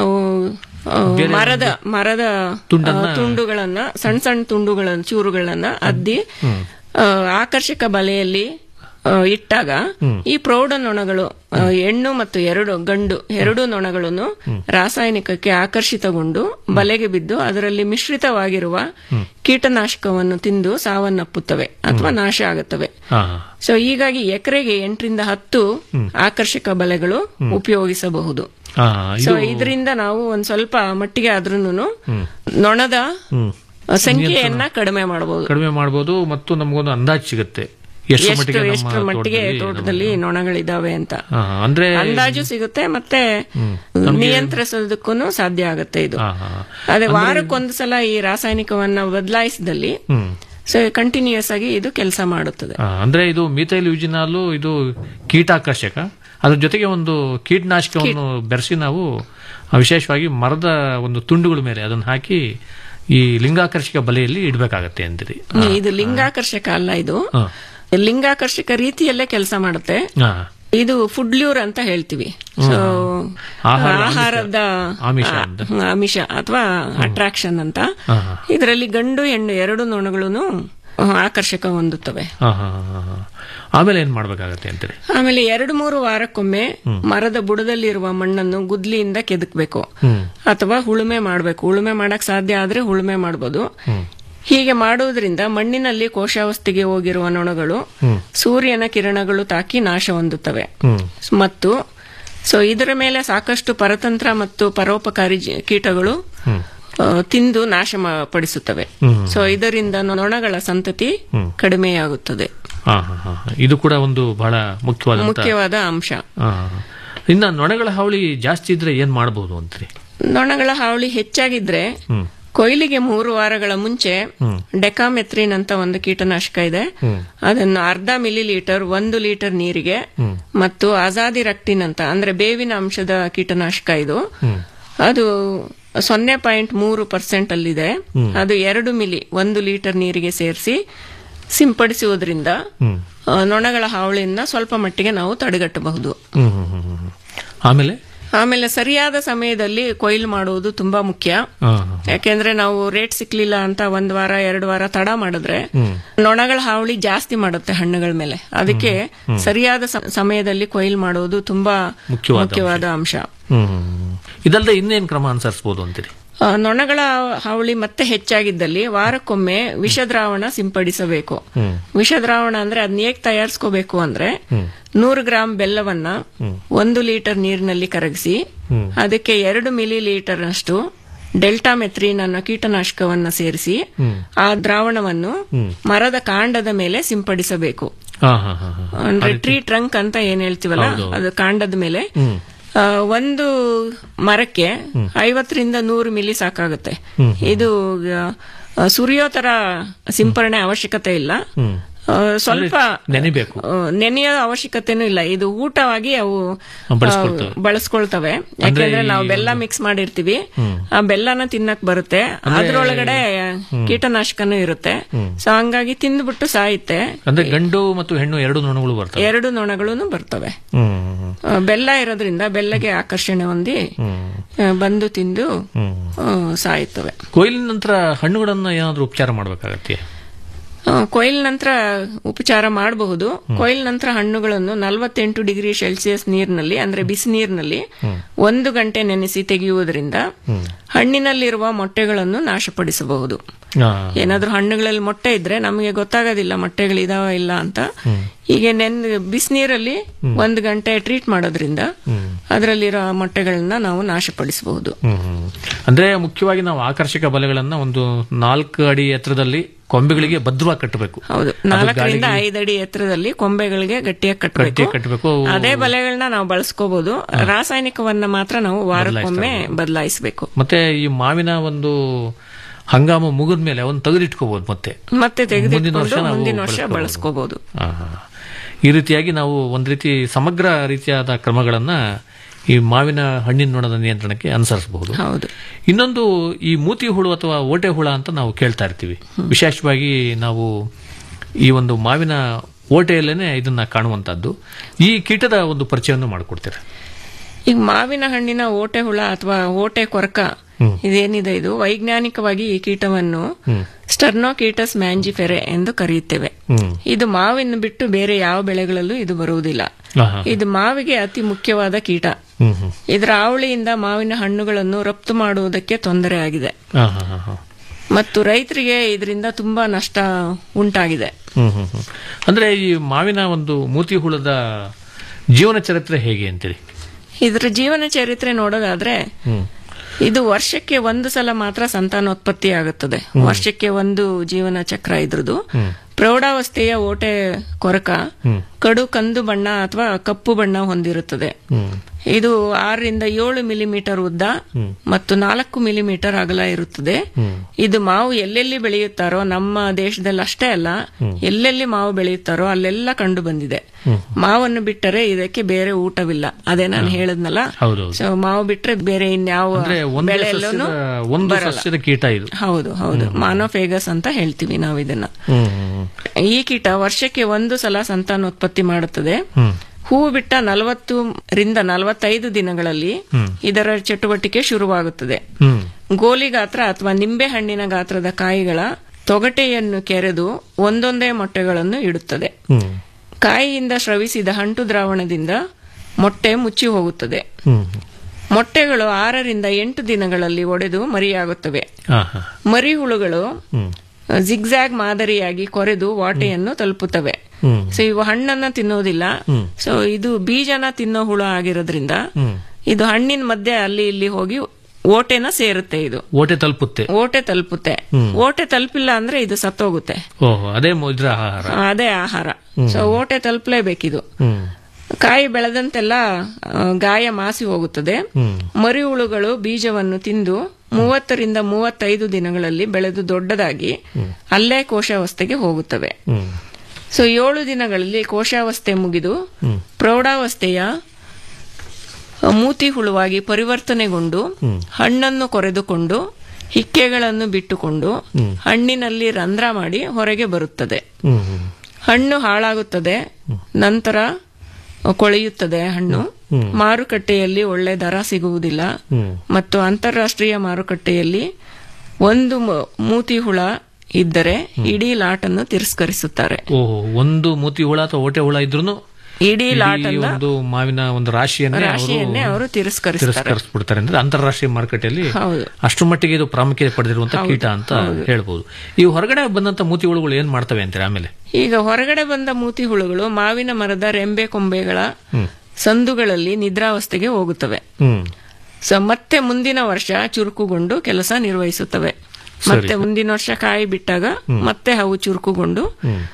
ಆ, ಬೇರೆ ಮರದ ಮರದ ತುಂಡನ್ನ- ಆ, ತುಂಡುಗಳನ್ನ ಸಣ್ಣ ಸಣ್ಣ ತುಂಡುಗಳನ್ನ ಚೂರುಗಳನ್ನ ಅದ್ದಿ ಹ್ಮ್ ಆ, ಆಕರ್ಷಕ ಬಲೆಯಲ್ಲಿ ಆ, ಇಟ್ಟಾಗ ಹ್ಮ್. ಈ ಪ್ರೌಢ ನೊಣಗಳು ಆ, ಹೆಣ್ಣು ಮತ್ತು ಎರಡು ಗಂಡು ಎರಡು ನೊಣಗಳನ್ನು ರಾಸಾಯನಿಕಕ್ಕೆ ಆಕರ್ಷಿತಗೊಂಡು ಬಲೆಗೆ ಬಿದ್ದು ಅದರಲ್ಲಿ ಮಿಶ್ರಿತವಾಗಿರುವ ಕೀಟನಾಶಕವನ್ನು ತಿಂದು ಸಾವನ್ನಪ್ಪುತ್ತವೆ ಅಥವಾ ನಾಶ ಆಗುತ್ತವೆ ಹಾ ಸೊ ಹೀಗಾಗಿ ಎಕರೆಗೆ ಎಂಟರಿಂದ ಹತ್ತು ಆಕರ್ಷಕ ಬಲೆಗಳು ಉಪಯೋಗಿಸಬಹುದು ಹಾ ಸೊ ಇದು ಇದರಿಂದ ನಾವು ಒಂದ್ ಸ್ವಲ್ಪ ಮಟ್ಟಿಗೆ ಆದ್ರೂನು ಹ್ಮ್. ನೊಣದ ಹ್ಮ್ ಸಂಖ್ಯೆಯನ್ನ ಕಡಿಮೆ ಮಾಡಬಹುದು ಕಡಿಮೆ ಮಾಡಬಹುದು ಮತ್ತು ನಮಗೊಂದು ಅಂದಾಜು ಸಿಗುತ್ತೆ ಎಷ್ಟು ಎಷ್ಟು ಮಟ್ಟಿಗೆ ನಮ್ಮ ಎಷ್ಟು ಮಟ್ಟಿಗೆ ತೋಟದಲ್ಲಿ ತೋಟದಲ್ಲಿ ನೊಣಗಳಿದಾವೆ ಅಂತ ಹಾ, ಅಂದ್ರೆ ಅಂದಾಜು ಸಿಗುತ್ತೆ ಮತ್ತೆ ಹ್ಮ್. ನಮ್ಗೆ- ನಿಯಂತ್ರಿಸೋದಕ್ಕೂ ಸಾಧ್ಯ ಆಗುತ್ತೆ ಇದು ಹಾ, ಹಾ. ಅದೇ ಅಂದ್ರೆ- ವಾರಕ್ಕೊಂದು ಸಲ ಈ ರಾಸಾಯನಿಕವನ್ನ ಬದಲಾಯಿಸಿದಲ್ಲಿ ಹ್ಮ್ ಸೊ ಕಂಟಿನ್ಯೂಸ್ ಆಗಿ ಇದು ಕೆಲಸ ಮಾಡುತ್ತದೆ ಆ, ಅಂದ್ರೆ ಇದು ಮೀಥೈಲ್ ಯೂಜಿನಾಲು ಇದು ಕೀಟಾಕರ್ಷಕ ಅದ್ರ ಜೊತೆಗೆ ಒಂದು ಕೀಟನಾಶಕವನ್ನು ಬೆರೆಸಿ ನಾವು ಆ, ವಿಶೇಷವಾಗಿ ಮರದ ಒಂದು ತುಂಡುಗಳ ಮೇಲೆ ಅದನ್ನು ಹಾಕಿ ಈ ಲಿಂಗಾಕರ್ಷಕ ಬಲೆಯಲ್ಲಿ ಇಡಬೇಕಾಗತ್ತೆ ಅಂತೀರಿ ಇದು ಲಿಂಗಾಕರ್ಷಕ ಅಲ್ಲ ಇದು ಹಾ. ಲಿಂಗಾಕರ್ಷಕ ರೀತಿಯಲ್ಲೇ ಕೆಲಸ ಮಾಡುತ್ತೆ ಹಾ. ಇದು ಫುಡ್ಲ್ಯೂರ್ ಅಂತ ಹೇಳ್ತೀವಿ ಸೊ ಆಹಾರದ ಆಮಿಷ. ಆಹಾರದ ಆಮಿಷ ಆ, ಅಂತ. ಆಮಿಷ ಅಥವಾ ಅಟ್ರಾಕ್ಷನ್ ಅಂತ ಹಾ, ಹಾ. ಇದರಲ್ಲಿ ಗಂಡು ಹೆಣ್ಣು ಎರಡು ನೊಣಗಳು ಆಕರ್ಷಕ ಹೊಂದುತ್ತವೆ ಹಾ, ಹಾ, ಹಾ, ಹಾ. ಆಮೇಲೆ ಏನ್ ಮಾಡ್ಬೇಕಾಗತ್ತೆ ಅಂತೀರಿ ಆಮೇಲೆ ಎರಡು ಮೂರು ವಾರಕ್ಕೊಮ್ಮೆ ಮರದ ಬುಡದಲ್ಲಿರುವ ಮಣ್ಣನ್ನು ಗುದ್ಲಿಯಿಂದ ಕೆದಕ್ಬೇಕು ಹ್ಮ್ ಅಥವಾ ಉಳುಮೆ ಮಾಡಬೇಕು ಉಳುಮೆ ಮಾಡಕ್ ಸಾಧ್ಯ ಆದ್ರೆ ಉಳುಮೆ ಮಾಡಬಹುದು ಹ್ಮ್ ಹೀಗೆ ಮಾಡುವುದರಿಂದ ಮಣ್ಣಿನಲ್ಲಿ ಕೋಶಾವಸ್ಥೆಗೆ ಹೋಗಿರುವ ನೊಣಗಳು ಹ್ಮ್ ಸೂರ್ಯನ ಕಿರಣಗಳು ತಾಕಿ ನಾಶ ಹೊಂದುತ್ತವೆ ಹ್ಮ್ ಮತ್ತು ಸೊ ಇದರ ಮೇಲೆ ಸಾಕಷ್ಟು ಪರತಂತ್ರ ಮತ್ತು ಪರೋಪಕಾರಿ ಜಿ- ಕೀಟಗಳು ಹ್ಮ್ ಆ, ತಿಂದು ನಾಶ ಮಾ- ಪಡಿಸುತ್ತವೆ ಹ್ಮ್. ಸೊ ಇದರಿಂದ ನೊಣಗಳ ಸಂತತಿ ಹ್ಮ್. ಕಡಿಮೆಯಾಗುತ್ತದೆ ಹಾ, ಹಾ, ಹಾ. ಇದು ಕೂಡ ಒಂದು ಬಹಳ ಮುಖ್ಯವಾದ ಮುಖ್ಯವಾದ ಅಂಶ ಇನ್ನ ನೊಣಗಳ ಹಾವಳಿ ಜಾಸ್ತಿ ಇದ್ರೆ ಏನ್ ಮಾಡಬಹುದು ಅಂತೀರಿ ನೊಣಗಳ ಹಾವಳಿ ಹೆಚ್ಚಾಗಿದ್ರೆ ಹ್ಮ್ ಕೊಯ್ಲಿಗೆ ಮೂರು ವಾರಗಳ ಮುಂಚೆ ಹ್ಮ್ ಡೆಕಾಮೆತ್ರಿನ್ ಅಂತ ಒಂದು ಕೀಟನಾಶಕ ಇದೆ ಹ್ಮ್ ಅದನ್ನು ಅರ್ಧ ಮಿಲಿ ಲೀಟರ್ ಒಂದು ಲೀಟರ್ ನೀರಿಗೆ ಹ್ಮ್ ಮತ್ತು ಅಜಾದಿ ರಕ್ಟಿನ್ ಅಂತ ಅಂದ್ರೆ ಬೇವಿನ ಅಂಶದ ಕೀಟನಾಶಕ ಇದು ಹ್ಮ್ ಅದು ಸೊನ್ನೆ ಪಾಯಿಂಟ್ ಮೂರು ಪರ್ಸೆಂಟ್ ಅಲ್ಲಿದೆ ಹ್ಮ್. ಅದು ಎರಡು ಮಿಲಿ ಒಂದು ಲೀಟರ್ ನೀರಿಗೆ ಸೇರಿಸಿ ಸಿಂಪಡಿಸುವುದರಿಂದ ಹ್ಮ್ ಆ, ನೊಣಗಳ ಹಾವಳಿಯಿಂದ ಸ್ವಲ್ಪ ಮಟ್ಟಿಗೆ ನಾವು ತಡೆಗಟ್ಟಬಹುದು ಹ್ಮ್ ಹ್ಮ್ ಹ್ಮ್ ಹ್ಮ್. ಆಮೇಲೆ ಆಮೇಲೆ ಸರಿಯಾದ ಸಮಯದಲ್ಲಿ ಕೊಯ್ಲು ಮಾಡುವುದು ತುಂಬಾ ಮುಖ್ಯ ಹಾ, ಯಾಕೆಂದ್ರೆ ನಾವು ರೇಟ್ ಸಿಕ್ಲಿಲ್ಲ ಅಂತ ಒಂದ್ ವಾರ ಎರಡು ವಾರ ತಡ ಮಾಡಿದ್ರೆ ಹ್ಮ್ ನೊಣಗಳ ಹಾವಳಿ ಜಾಸ್ತಿ ಮಾಡುತ್ತೆ ಹಣ್ಣುಗಳ ಮೇಲೆ ಅದಕ್ಕೆ ಹ್ಮ್. ಸರಿಯಾದ ಸ- ಸಮಯದಲ್ಲಿ ಕೊಯ್ಲು ಮಾಡುವುದು ತುಂಬಾ ಮುಖ್ಯವಾದ ಮುಖ್ಯವಾದ ಅಂಶ ಹ್ಮ್ ಹ್ಮ್, ಹ್ಮ್. ಇದಲ್ಲದೆ ಇನ್ನೇನ್ ಕ್ರಮ ಅನುಸರಿಸಬಹುದು ಅಂತೀರಿ ಆ, ನೊಣಗಳ ಹಾವಳಿ ಮತ್ತೆ ಹೆಚ್ಚಾಗಿದ್ದಲ್ಲಿ ವಾರಕ್ಕೊಮ್ಮೆ ವಿಷದ್ರಾವಣ ಸಿಂಪಡಿಸಬೇಕು ಹ್ಮ್ ವಿಷದ್ರಾವಣ ಅಂದ್ರೆ ಅದನ್ನ ಹೇಗೆ ತಯಾರಿಸ್ಕೋಬೇಕು ಅಂದ್ರೆ ಹ್ಮ್ ನೂರು ಗ್ರಾಂ ಬೆಲ್ಲವನ್ನ ಹ್ಮ್. ಒಂದು ಲೀಟರ್ ನೀರಿನಲ್ಲಿ ಕರಗಿಸಿ ಹ್ಮ್. ಅದಕ್ಕೆ ಎರಡು ಮಿಲಿ ಲೀಟರ್ ಅಷ್ಟು ಡೆಲ್ಟಾ ಮೆತ್ರಿನ್ ಅನ್ನೋ ಕೀಟನಾಶಕವನ್ನ ಸೇರಿಸಿ ಹ್ಮ್. ಆ ದ್ರಾವಣವನ್ನು ಹ್ಮ್. ಮರದ ಕಾಂಡದ ಮೇಲೆ ಸಿಂಪಡಿಸಬೇಕು ಹಾ ಹಾ ಹಾ ಹಾ. ಅಂದ್ರೆ ಟ್ರೀ ಟ್ರಂಕ್ ಅಂತ ಏನ್ ಹೇಳ್ತೀವಲ್ಲ ಹೌದು. ಅದು ಕಾಂಡದ ಮೇಲೆ ಹ್ಮ್. ಆ, ಒಂದು ಮರಕ್ಕೆ ಐವತ್ತರಿಂದ ನೂರು ಮಿಲಿ ಸಾಕಾಗುತ್ತೆ ಹ್ಮ್. ಇದು ಆ, ಸುರಿಯೋ ತರ ಸಿಂಪರಣೆ ಅವಶ್ಯಕತೆ ಇಲ್ಲ ಹ್ಮ್. ಆ, ಸ್ವಲ್ಪ ನೆನಿಬೇಕು ಆ, ನೆನೆಯೋ ಅವಶ್ಯಕತೆನೂ ಇಲ್ಲ ಇದು ಊಟವಾಗಿ ಅವು ಆ, ಬಳಸ್ಕೊಳ್ತವೆ. ಬಳಸ್ಕೊಳ್ತವೆ ಅಂದ್ರೆ ಯಾಕೆಂದ್ರೆ ಈ ನಾವು ಬೆಲ್ಲ ಮಿಕ್ಸ್ ಮಾಡಿರ್ತೀವಿ ಹ್ಮ್. ಆ ಬೆಲ್ಲನ ತಿನ್ನಕ್ ಬರುತ್ತೆ ಅಂದ್ರೆ- ಅದ್ರೊಳಗಡೆ ಹ್ಮ್. ಕೀಟನಾಶಕನೂ ಇರುತ್ತೆ ಹ್ಮ್. ಸೊ ಹಂಗಾಗಿ ತಿಂದ್ಬಿಟ್ಟು ಸಾಯುತ್ತೆ ಅಂದ್ರೆ ಗಂಡು ಮತ್ತು ಹೆಣ್ಣು ಎರಡು ನೊಣಗಳು ಬರ್ತವೆ ಎರಡು ನೊಣಗಳು ಬರ್ತವೆ ಹ್ಮ್ ಹ್ಮ್, ಆ, ಬೆಲ್ಲ ಇರೋದ್ರಿಂದ ಬೆಲ್ಲಗೆ ಆಕರ್ಷಣೆ ಹೊಂದಿ ಹ್ಮ್. ಆ, ಬಂದು ತಿಂದು ಹ್ಮ್. ಆ, ಸಾಯ್ತವೆ ಕೊಯ್ಲಿನ ನಂತರ ಹಣ್ಣುಗಳನ್ನ ಏನಾದ್ರೂ ಉಪಚಾರ ಮಾಡ್ಬೇಕಾಗತ್ತೆ ಆ, ಕೊಯ್ಲ್ ನಂತರ ಉಪಚಾರ ಮಾಡಬಹುದು ಕೊಯ್ಲ್ ನಂತರ ಹಣ್ಣುಗಳನ್ನು ನಲವತ್ತೆಂಟು ಡಿಗ್ರಿ ಸೆಲ್ಸಿಯಸ್ ನೀರಿನಲ್ಲಿ ಅಂದ್ರೆ ಬಿಸಿ ನೀರಿನಲ್ಲಿ ಒಂದು ಗಂಟೆ ನೆನೆಸಿ ತೆಗೆಯುವುದರಿಂದ ಹಣ್ಣಿನಲ್ಲಿರುವ ಮೊಟ್ಟೆಗಳನ್ನು ನಾಶಪಡಿಸಬಹುದು ಏನಾದ್ರೂ ಹಣ್ಣುಗಳಲ್ಲಿ ಮೊಟ್ಟೆ ಇದ್ರೆ ನಮಗೆ ಗೊತ್ತಾಗೋದಿಲ್ಲ ಮೊಟ್ಟೆಗಳು ಇದಾವ ಇಲ್ಲ ಅಂತ ಹೀಗೆ ನೆನ್ ಬಿಸಿನೀರಲ್ಲಿ ಒಂದು ಗಂಟೆ ಟ್ರೀಟ್ ಮಾಡೋದ್ರಿಂದ ಅದರಲ್ಲಿರೋ ಮೊಟ್ಟೆಗಳನ್ನ ನಾವು ನಾಶಪಡಿಸಬಹುದು ಹ್ಮ್. ಅಂದ್ರೆ ಮುಖ್ಯವಾಗಿ ನಾವು ಆಕರ್ಷಕ ಬಲೆಗಳನ್ನ ಒಂದು ನಾಲ್ಕು ಅಡಿ ಎತ್ತರದಲ್ಲಿ ಕೊಂಬೆಗಳಿಗೆ ಭದ್ರವಾಗಿ ಕಟ್ಟಬೇಕು ಹೌದು ಅದು ನಾಲ್ಕರಿಂದ ಗಾಳಿಗೆ ಐದು ಅಡಿ ಎತ್ತರದಲ್ಲಿ ಕೊಂಬೆಗಳಿಗೆ ಗಟ್ಟಿಯಾಗಿ ಕಟ್ಟಬೇಕು ಗಟ್ಟಿಯಾಗಿ ಕಟ್ಟಬೇಕು ಅದೇ ಬಲೆಗಳನ್ನ ನಾವು ಬಳಸ್ಕೋಬಹುದು ರಾಸಾಯನಿಕವನ್ನ ಮಾತ್ರ ನಾವು ವಾರಕ್ಕೊಮ್ಮೆ ಬದಲಾಯಿಸಬೇಕು ಮತ್ತೆ ಈ ಮಾವಿನ ಒಂದು ಹಂಗಾಮು ಮುಗಿದ ಮೇಲೆ ಅವನ್ನ ತೆಗೆದಿಟ್ಕೋಬಹುದು ಮತ್ತೆ ಮತ್ತೆ ಮುಂದಿನ ವರ್ಷ ತೆಗೆದಿಟ್ಕೊಂಡು ನಾವು ಮುಂದಿನ ವರ್ಷ ಬಳಸ್ಕೋಬಹುದು. ಬಳಸ್ಕೋಬಹುದು ಆ, ಹಾ. ಈ ರೀತಿಯಾಗಿ ನಾವು ಒಂದ್ ರೀತಿ ಸಮಗ್ರ ರೀತಿಯಾದ ಕ್ರಮಗಳನ್ನ ಈ ಮಾವಿನ ಹಣ್ಣಿನ ನೊಣದ ನಿಯಂತ್ರಣಕ್ಕೆ ಅನುಸರಿಸಬಹುದು ಹೌದು ಇನ್ನೊಂದು ಈ ಮೂತಿ ಹುಳು ಅಥವಾ ಓಟೆ ಹುಳ ಅಂತ ನಾವು ಕೇಳ್ತಾ ಇರ್ತೀವಿ ವಿಶೇಷವಾಗಿ ನಾವು ಈ ಒಂದು ಮಾವಿನ ಓಟೆಯಲ್ಲೇನೆ ಇದನ್ನ ಕಾಣುವಂತದ್ದು ಈ ಕೀಟದ ಒಂದು ಪರಿಚಯವನ್ನು ಮಾಡಿಕೊಡ್ತೀರಾ ಈಗ ಮಾವಿನ ಹಣ್ಣಿನ ಓಟೆ ಹುಳ ಅಥವಾ ಓಟೆ ಕೊರಕ ಹ್ಮ್. ಇದೇನಿದೆ ಇದು ವೈಜ್ಞಾನಿಕವಾಗಿ ಈ ಕೀಟವನ್ನು ಹ್ಮ್. ಸ್ಟರ್ನೋಕೀಟಸ್ ಮ್ಯಾಂಜಿಫೆರೆ ಎಂದು ಕರೆಯುತ್ತೇವೆ ಹ್ಮ್. ಇದು ಮಾವಿನ ಬಿಟ್ಟು ಬೇರೆ ಯಾವ ಬೆಳೆಗಳಲ್ಲೂ ಇದು ಬರುವುದಿಲ್ಲ ಆಹಾ. ಇದು ಮಾವಿಗೆ ಅತಿ ಮುಖ್ಯವಾದ ಕೀಟ ಹ್ಮ್ ಹ್ಮ್ ಇದರ ಅವಳಿಯಿಂದ ಮಾವಿನ ಹಣ್ಣುಗಳನ್ನು ರಫ್ತು ಮಾಡುವುದಕ್ಕೆ ತೊಂದರೆ ಆಗಿದೆ ಆ, ಹಾ, ಹಾ, ಹಾ. ಮತ್ತು ರೈತರಿಗೆ ಇದರಿಂದ ತುಂಬಾ ನಷ್ಟ ಉಂಟಾಗಿದೆ ಹ್ಮ್ ಹ್ಮ್ ಹ್ಮ್. ಅಂದ್ರೆ ಈ ಮಾವಿನ ಒಂದು ಮೂತಿ ಹುಳದ ಜೀವನ ಚರಿತ್ರೆ ಹೇಗೆ ಅಂತೀರಿ ಇದರ ಜೀವನ ಚರಿತ್ರೆ ನೋಡೋದಾದ್ರೆ ಹ್ಮ್ ಇದು ವರ್ಷಕ್ಕೆ ಒಂದು ಸಲ ಮಾತ್ರ ಸಂತಾನೋತ್ಪತ್ತಿ ಆಗುತ್ತದೆ ವರ್ಷಕ್ಕೆ ಒಂದು ಜೀವನ ಚಕ್ರ ಇದ್ರದ್ದು ಹ್ಮ್ ಪ್ರೌಢಾವಸ್ಥೆಯ ಓಟೆ ಕೊರಕ ಹ್ಮ್ ಕಡು ಕಂದು ಬಣ್ಣ ಅಥವಾ ಕಪ್ಪು ಬಣ್ಣ ಹೊಂದಿರುತ್ತದೆ ಹ್ಮ್ ಇದು ಆರರಿಂದ ಏಳು ಮಿಲಿಮೀಟರ್ ಉದ್ದ ಹ್ಮ್. ಮತ್ತು ನಾಲ್ಕು ಮಿಲಿಮೀಟರ್ ಅಗಲ ಇರುತ್ತದೆ ಹ್ಮ್. ಇದು ಮಾವು ಎಲ್ಲೆಲ್ಲಿ ಬೆಳೆಯುತ್ತಾರೋ ನಮ್ಮ ದೇಶದಲ್ಲಿ ಅಷ್ಟೇ ಅಲ್ಲ ಹ್ಮ್. ಎಲ್ಲೆಲ್ಲಿ ಮಾವು ಬೆಳೆಯುತ್ತಾರೋ ಅಲ್ಲೆಲ್ಲ ಕಂಡು ಬಂದಿದೆ ಹ್ಮ್. ಮಾವನ್ನು ಬಿಟ್ಟರೆ ಇದಕ್ಕೆ ಬೇರೆ ಊಟವಿಲ್ಲ ಅದೇ ನಾನು ಹೇಳದ್ನಲ್ಲ ಹೌದೌದು ಸೊ ಮಾವು ಬಿಟ್ರೆ ಬೇರೆ ಇನ್ಯಾವ ಅಂದ್ರೆ ಒಂದೇ ಬೆಳೆಯಲ್ಲೂ ಸಸ್ಯದ ಒಂದು ಬರಲ್ಲ. ಸಸ್ಯದ ಕೀಟ ಇದು ಹೌದು ಹೌದು ಮಾನೋಫೇಗಸ್ ಅಂತ ಹೇಳ್ತೀವಿ ನಾವು ಇದನ್ನ ಹ್ಮ್ ಹ್ಮ್ ಈ ಕೀಟ ವರ್ಷಕ್ಕೆ ಒಂದು ಸಲ ಸಂತಾನೋತ್ಪತ್ತಿ ಮಾಡುತ್ತದೆ ಹ್ಮ್ ಹೂವು ಬಿಟ್ಟ ನಲವತ್ತು ರಿಂದ ನಲವತ್ತೈದು ದಿನಗಳಲ್ಲಿ ಹ್ಮ್. ಇದರ ಚಟುವಟಿಕೆ ಶುರುವಾಗುತ್ತದೆ ಹ್ಮ್ ಗೋಲಿ ಗಾತ್ರ ಅಥವಾ ನಿಂಬೆ ಹಣ್ಣಿನ ಗಾತ್ರದ ಕಾಯಿಗಳ ತೊಗಟೆಯನ್ನು ಕೆರೆದು ಒಂದೊಂದೇ ಮೊಟ್ಟೆಗಳನ್ನು ಇಡುತ್ತದೆ ಹ್ಮ್ ಕಾಯಿಯಿಂದ ಸ್ರವಿಸಿದ ಅಂಟು ದ್ರಾವಣದಿಂದ ಮೊಟ್ಟೆ ಮುಚ್ಚಿ ಹೋಗುತ್ತದೆ ಹ್ಮ್ ಮೊಟ್ಟೆಗಳು ಆರರಿಂದ ಎಂಟು ದಿನಗಳಲ್ಲಿ ಒಡೆದು ಮರಿಯಾಗುತ್ತವೆ ಹಾ ಹಾ ಮರಿ ಹುಳುಗಳು ಹ್ಮ್ ಜಿಗ್ಜಾಗ್ ಮಾದರಿಯಾಗಿ ಕೊರೆದು ವಾಟೆಯನ್ನು ತಲುಪುತ್ತವೆ ಹ್ಮ್ ಸೊ ಇವು ಹಣ್ಣನ್ನ ತಿನ್ನೋದಿಲ್ಲ ಹ್ಮ್. ಸೊ ಇದು ಬೀಜನ ತಿನ್ನೋ ಹುಳ ಆಗಿರೋದ್ರಿಂದ ಹ್ಮ್ ಇದು ಹಣ್ಣಿನ ಮಧ್ಯೆ ಅಲ್ಲಿ ಇಲ್ಲಿ ಹೋಗಿ ಓಟೆನ ಸೇರುತ್ತೆ ಇದು ಓಟೆ ತಲುಪುತ್ತೆ ಓಟೆ ತಲುಪುತ್ತೆ ಹ್ಮ್. ಓಟೆ ತಲುಪಿಲ್ಲ ಅಂದ್ರೆ ಇದು ಸತ್ತೋಗುತ್ತೆ ಓಹೋ ಅದೇ ಮೊ- ಇದ್ರ ಆಹಾರ ಅದೇ ಆಹಾರ ಹ್ಮ್. ಸೊ ಓಟೆ ತಲುಪಲೇಬೇಕಿದು ಹ್ಮ್ ಕಾಯಿ ಬೆಳೆದಂತೆಲ್ಲ ಆ, ಗಾಯ ಮಾಸಿ ಹೋಗುತ್ತದೆ ಹ್ಮ್ ಮರಿ ಹುಳುಗಳು ಬೀಜವನ್ನು ತಿಂದು ಮೂವತ್ತರಿಂದ ಮೂವತ್ತೈದು ದಿನಗಳಲ್ಲಿ ಬೆಳೆದು ದೊಡ್ಡದಾಗಿ ಅಲ್ಲೇ ಕೋಶಾವಸ್ಥೆಗೆ ಹೋಗುತ್ತವೆ ಹ್ಮ್ ಸೊ ಏಳು ದಿನಗಳಲ್ಲಿ ಕೋಶಾವಸ್ಥೆ ಮುಗಿದು ಹ್ಮ್ ಪ್ರೌಢಾವಸ್ಥೆಯ ಮೂತಿ ಹುಳುವಾಗಿ ಪರಿವರ್ತನೆಗೊಂಡು ಹ್ಮ್. ಹಣ್ಣನ್ನು ಕೊರೆದುಕೊಂಡು ಹಿಕ್ಕೆಗಳನ್ನು ಬಿಟ್ಟುಕೊಂಡು ಹ್ಮ್. ಹಣ್ಣಿನಲ್ಲಿ ರಂಧ್ರ ಮಾಡಿ ಹೊರಗೆ ಬರುತ್ತದೆ ಹ್ಮ್ ಹ್ಮ್ ಹಣ್ಣು ಹಾಳಾಗುತ್ತದೆ ನಂತರ ಕೊಳೆಯುತ್ತದೆ ಹಣ್ಣು ಹ್ಮ್. ಮಾರುಕಟ್ಟೆಯಲ್ಲಿ ಒಳ್ಳೆ ದರ ಸಿಗುವುದಿಲ್ಲ ಹ್ಮ್ ಮತ್ತು ಅಂತಾರಾಷ್ಟ್ರೀಯ ಮಾರುಕಟ್ಟೆಯಲ್ಲಿ ಒಂದು ಮ- ಮೂತಿ ಹುಳ ಇದ್ದರೆ ಇಡೀ ಲಾಟನ್ನು ತಿರಸ್ಕರಿಸುತ್ತಾರೆ ಓಹೋ ಒಂದು ಮೂತಿ ಹುಳ ಅಥವಾ ಓಟೆ ಹುಳ ಇದ್ರೂ ಇಡೀ ಲಾಟನ್ನ ಒಂದು ಮಾವಿನ ಒಂದು ರಾಶಿಯನ್ನೇ ರಾಶಿಯನ್ನೇ ಅವರು ತಿರಸ್ಕರಿಸ್ತಾರೆ ತಿರಸ್ಕರಿಸ್ಬಿಡ್ತಾರೆ ಅಂದ್ರೆ ಅಂತಾರಾಷ್ಟ್ರೀಯ ಮಾರುಕಟ್ಟೆಯಲ್ಲಿ ಹೌದು ಅಷ್ಟು ಮಟ್ಟಿಗೆ ಇದು ಪ್ರಾಮುಖ್ಯತೆ ಪಡೆದಿರುವಂತ ಹೌದು, ಕೀಟ ಅಂತ ಹೌದು. ಹೇಳ್ಬೋದು ಈ ಹೊರಗಡೆ ಬಂದಂತ ಮೂತಿ ಹುಳುಗಳು ಏನ್ ಮಾಡ್ತವೆ ಅಂತೀರಾ ಆಮೇಲೆ ಈಗ ಹೊರಗಡೆ ಬಂದ ಮೂತಿ ಹುಳುಗಳು ಮಾವಿನ ಮರದ ರೆಂಬೆ ಕೊಂಬೆಗಳ ಹ್ಮ್ ಸಂದುಗಳಲ್ಲಿ ನಿದ್ರಾವಸ್ಥೆಗೆ ಹೋಗುತ್ತವೆ ಹ್ಮ್ ಸೊ ಮತ್ತೆ ಮುಂದಿನ ವರ್ಷ ಚುರುಕುಗೊಂಡು ಕೆಲಸ ನಿರ್ವಹಿಸುತ್ತವೆ ಮತ್ತೆ ಮುಂದಿನ ವರ್ಷ ಕಾಯಿ ಬಿಟ್ಟಾಗ ಹ್ಮ್. ಮತ್ತೆ ಅವು ಚುರುಕುಗೊಂಡು ಹ್ಮ್